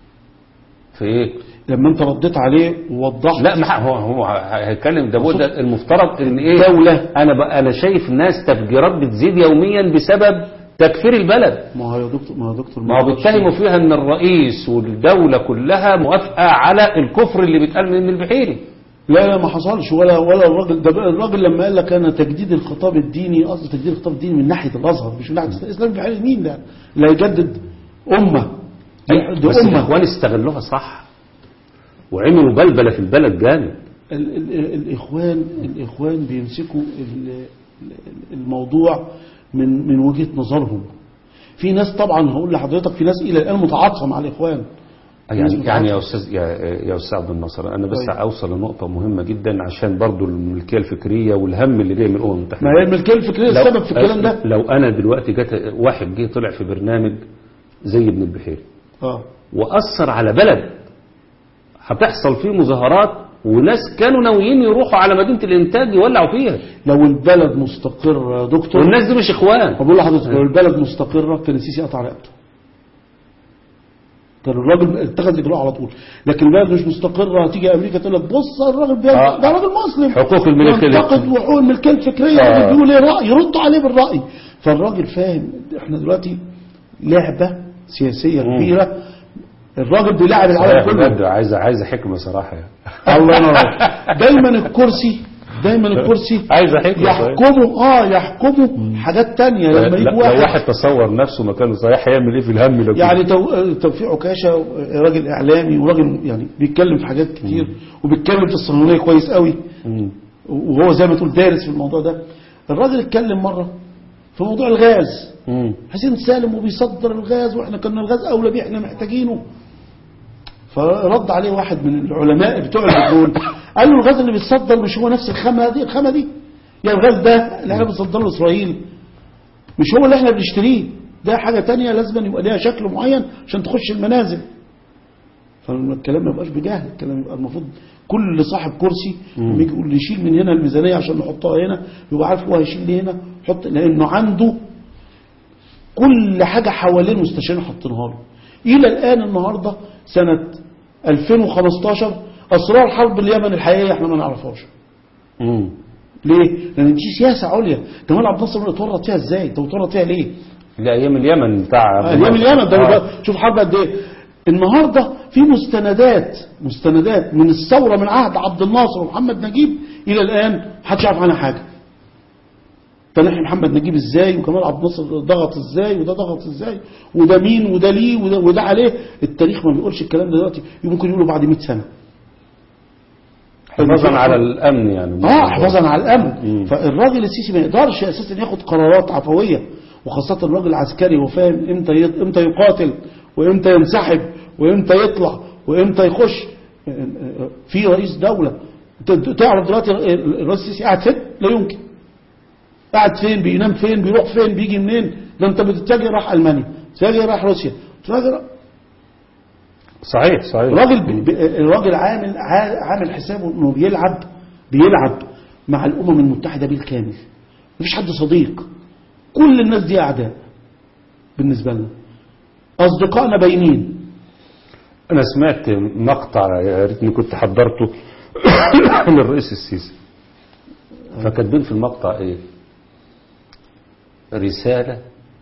في ايه لما انت رديت عليه ووضحت لا ما هو هو هيتكلم ده بقول ده المفترض ان ايه دولة. انا بقى انا شايف ناس تفجيرات بتزيد يوميا بسبب تكفير البلد ما هو يا دكتور ما هو يا دكتور ما هو بيتهموا فيها ان الرئيس والدولة كلها موافقة على الكفر اللي بيتقال من البحيري لا لا ما حصلش ولا ولا الراجل ده بقى الراجل لما قال لك انا تجديد الخطاب الديني قصدي تجديد الخطاب الديني من ناحيه الازهر مش من ناحيه الاسلام بحال مين ده لا يجدد امه دي, دي بس امه الاخوان استغلوها صح وعملوا بلبلة في البلد جامد ال ال الاخوان الاخوان بيمسكوا ال- ال- الموضوع من من وجهه نظرهم في ناس طبعا هقول لحضرتك في ناس الى الان متعاطفه مع الاخوان يعني يعني يا استاذ يا يا استاذ عبد الناصر انا بس طيب. اوصل لنقطه مهمه جدا عشان برضو الملكيه الفكريه والهم اللي جاي من الامم المتحده ما هي الملكيه الفكريه لو- السبب في الكلام ده لو انا دلوقتي جت واحد جه طلع في برنامج زي ابن البحيري اه واثر على بلد هتحصل فيه مظاهرات وناس كانوا ناويين يروحوا على مدينه الانتاج يولعوا فيها لو البلد مستقر يا دكتور والناس دي مش اخوان بقول لحضرتك لو البلد مستقرة كان السيسي قطع رقبته كان الراجل اتخذ اجراء على طول لكن البلد مش مستقرة هتيجي امريكا تقول لك بص الراجل بيعمل آه. ده راجل مسلم حقوق الملكية ينتقد وحقوق الملكية الفكرية آه. بيقولوا ليه رأي يردوا عليه بالرأي فالراجل فاهم احنا دلوقتي لعبة سياسية مم. كبيرة الراجل بيلاعب العالم صحيح كله بجد عايزه عايزه حكمه صراحه يعني الله ينور عليك. دايما الكرسي دايما الكرسي عايز حكمة صحيح. يحكموا اه يحكموا حاجات تانية لما لا- يجي لو واحد واحد تصور نفسه مكانه صحيح هيعمل ايه في الهم لو كده؟ يعني تو- توفيق عكاشة راجل إعلامي وراجل يعني بيتكلم في حاجات كتير وبيتكلم في الصهيونية كويس قوي مم. وهو زي ما تقول دارس في الموضوع ده الراجل اتكلم مرة في موضوع الغاز مم. حسين سالم وبيصدر الغاز واحنا كنا الغاز اولى بيه احنا محتاجينه فرد عليه واحد من العلماء بتوع البترول قال له الغاز اللي بيتصدر مش هو نفس الخامه دي الخامه دي يعني الغاز ده اللي احنا بنصدره لاسرائيل مش هو اللي احنا بنشتريه ده حاجه تانية لازم يبقى ليها شكل معين عشان تخش المنازل فالكلام ما يبقاش بجهل الكلام يبقى المفروض كل صاحب كرسي لما يجي يقول نشيل من هنا الميزانيه عشان نحطها هنا يبقى عارف هو هيشيل ليه هنا حط لانه عنده كل حاجة حوالين مستشارين حاطينها له إلى الآن النهاردة سنة 2015 أسرار حرب اليمن الحقيقية احنا ما نعرفهاش مم. ليه؟ لأن دي سياسة عليا جمال عبد الناصر اتورط فيها ازاي؟ ده اتورط فيها ليه؟ لا ايام اليمن بتاع ايام اليمن ده آه. آه. شوف حرب قد ايه النهارده في مستندات مستندات من الثوره من عهد عبد الناصر ومحمد نجيب الى الان محدش يعرف عنها حاجه تنحي محمد نجيب ازاي وكمال عبد الناصر ضغط ازاي وده ضغط ازاي وده مين وده ليه وده, وده عليه التاريخ ما بيقولش الكلام ده دلوقتي ممكن يقولوا بعد 100 سنه حفاظا على الامن يعني اه حفاظا على الامن مم. فالراجل السيسي ما يقدرش اساسا ياخد قرارات عفويه وخاصه الراجل العسكري هو فاهم امتى يط- امتى يقاتل وامتى ينسحب وامتى يطلع وامتى يخش في رئيس دوله ت- تعرف دلوقتي الرئيس السيسي قاعد فين لا يمكن قاعد فين بينام فين بيروح فين بيجي منين ده انت بتتجه راح المانيا تتجه راح روسيا تتجه صحيح صحيح الراجل بي- بي- الراجل عامل عا- عامل حسابه انه بيلعب بيلعب مع الامم المتحده بالكامل مفيش حد صديق كل الناس دي اعداء بالنسبه لنا اصدقائنا باينين انا سمعت مقطع يا ريتني كنت حضرته للرئيس السيسي فكاتبين في المقطع ايه رسالة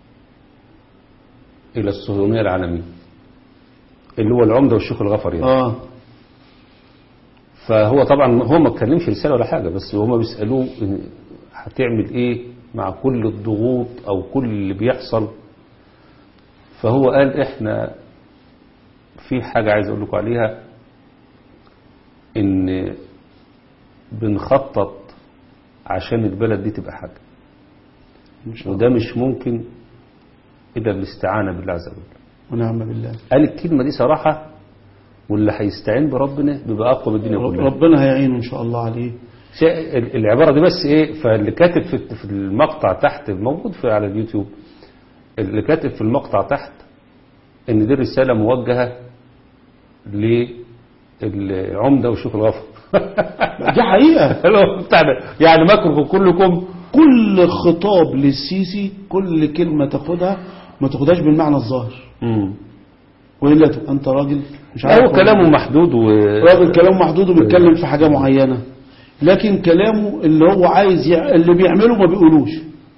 الى الصهيونية العالمية اللي هو العمدة والشيخ الغفر يعني اه فهو طبعا هو ما اتكلمش رسالة ولا حاجة بس هما بيسألوه إن هتعمل ايه مع كل الضغوط او كل اللي بيحصل فهو قال احنا في حاجة عايز اقول لكم عليها ان بنخطط عشان البلد دي تبقى حاجة وده مش ممكن الا بالاستعانة بالله عز وجل ونعم بالله قال الكلمة دي صراحة واللي هيستعين بربنا بيبقى اقوى من الدنيا كلها ربنا هيعينه ان شاء الله عليه شيء- ال- العبارة دي بس ايه فاللي كاتب في في المقطع تحت موجود في على اليوتيوب اللي كاتب في المقطع تحت ان دي رسالة موجهة للعمدة والشيخ الغفر دي حقيقه اللي هو بتاع ده. يعني مكركم كلكم كل خطاب للسيسي كل كلمه تاخدها ما تاخدهاش بالمعنى الظاهر والا تبقى انت راجل مش عارف هو كلامه محدود و راجل كلامه محدود وبيتكلم في حاجة معينة لكن كلامه اللي هو عايز يع... اللي بيعمله ما بيقولوش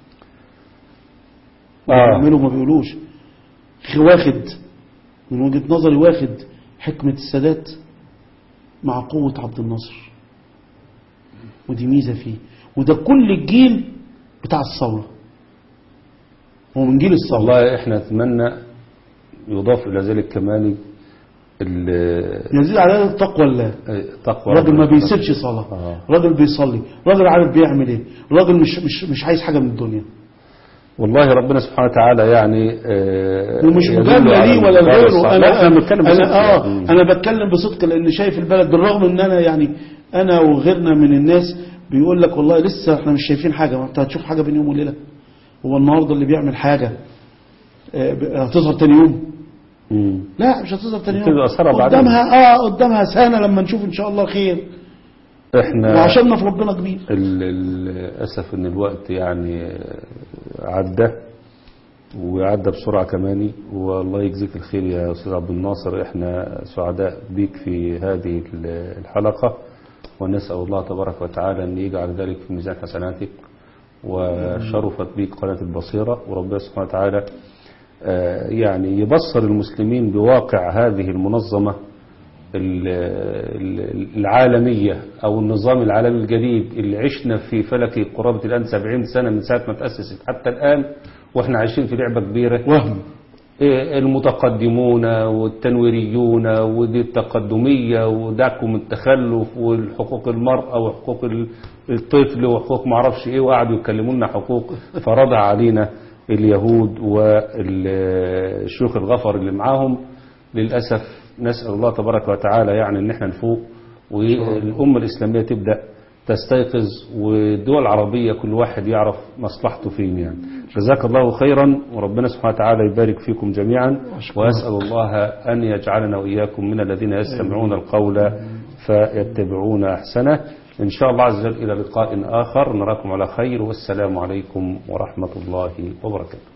اللي آه. بيعمله ما بيقولوش خ- واخد من وجهة نظري واخد حكمة السادات مع قوة عبد الناصر ودي ميزة فيه وده كل الجيل بتاع الثورة هو من جيل الثورة والله احنا نتمنى يضاف الى ذلك كمان ال- يزيد على التقوى الله التقوى راجل ما بيسيبش صلاة آه. راجل بيصلي راجل عارف بيعمل ايه راجل مش مش مش عايز حاجة من الدنيا والله ربنا سبحانه وتعالى يعني آه، ومش يدل مجاملة على ليه ولا الإنكار لغيره الصحيح. انا لا، احنا بنتكلم بصدق انا اه يعني. انا بتكلم بصدق لان شايف البلد بالرغم ان انا يعني انا وغيرنا من الناس بيقول لك والله لسه احنا مش شايفين حاجة ما انت هتشوف حاجة بين يوم وليلة هو النهارده اللي بيعمل حاجة آه، ب- هتظهر تاني يوم مم. لا مش هتظهر تاني يوم بتبقى أثرها بعدين. قدامها اه قدامها سنة لما نشوف ان شاء الله خير احنا وعشاننا في ربنا كبير ال- ال- للأسف ان الوقت يعني آه، عدى وعدى بسرعة كمان والله يجزيك الخير يا أستاذ عبد الناصر احنا سعداء بيك في هذه ال- الحلقة ونسأل الله تبارك وتعالى أن يجعل ذلك في ميزان حسناتك وشرفت بك قناة البصيرة وربنا سبحانه وتعالى آه، يعني يبصر المسلمين بواقع هذه المنظمة ال- ال- العالمية أو النظام العالمي الجديد اللي عشنا في فلكه قرابة الآن 70 سنة من ساعة ما تأسست حتى الآن وإحنا عايشين في لعبة كبيرة وهم إيه المتقدمون والتنويريون ودي التقدمية ودعكم التخلف والحقوق المرأة وحقوق ال- الطفل وحقوق معرفش ايه وقعدوا يكلمونا حقوق فرضها علينا اليهود والشيوخ الغفر اللي معاهم للأسف نسأل الله تبارك وتعالى يعني ان احنا نفوق والأمة الإسلامية تبدأ تستيقظ والدول العربية كل واحد يعرف مصلحته فين يعني جزاك الله خيرا وربنا سبحانه وتعالى يبارك فيكم جميعا وأسأل الله أن يجعلنا وإياكم من الذين يستمعون القول فيتبعون أحسنه إن شاء الله عز وجل إلى لقاء آخر نراكم على خير والسلام عليكم ورحمة الله وبركاته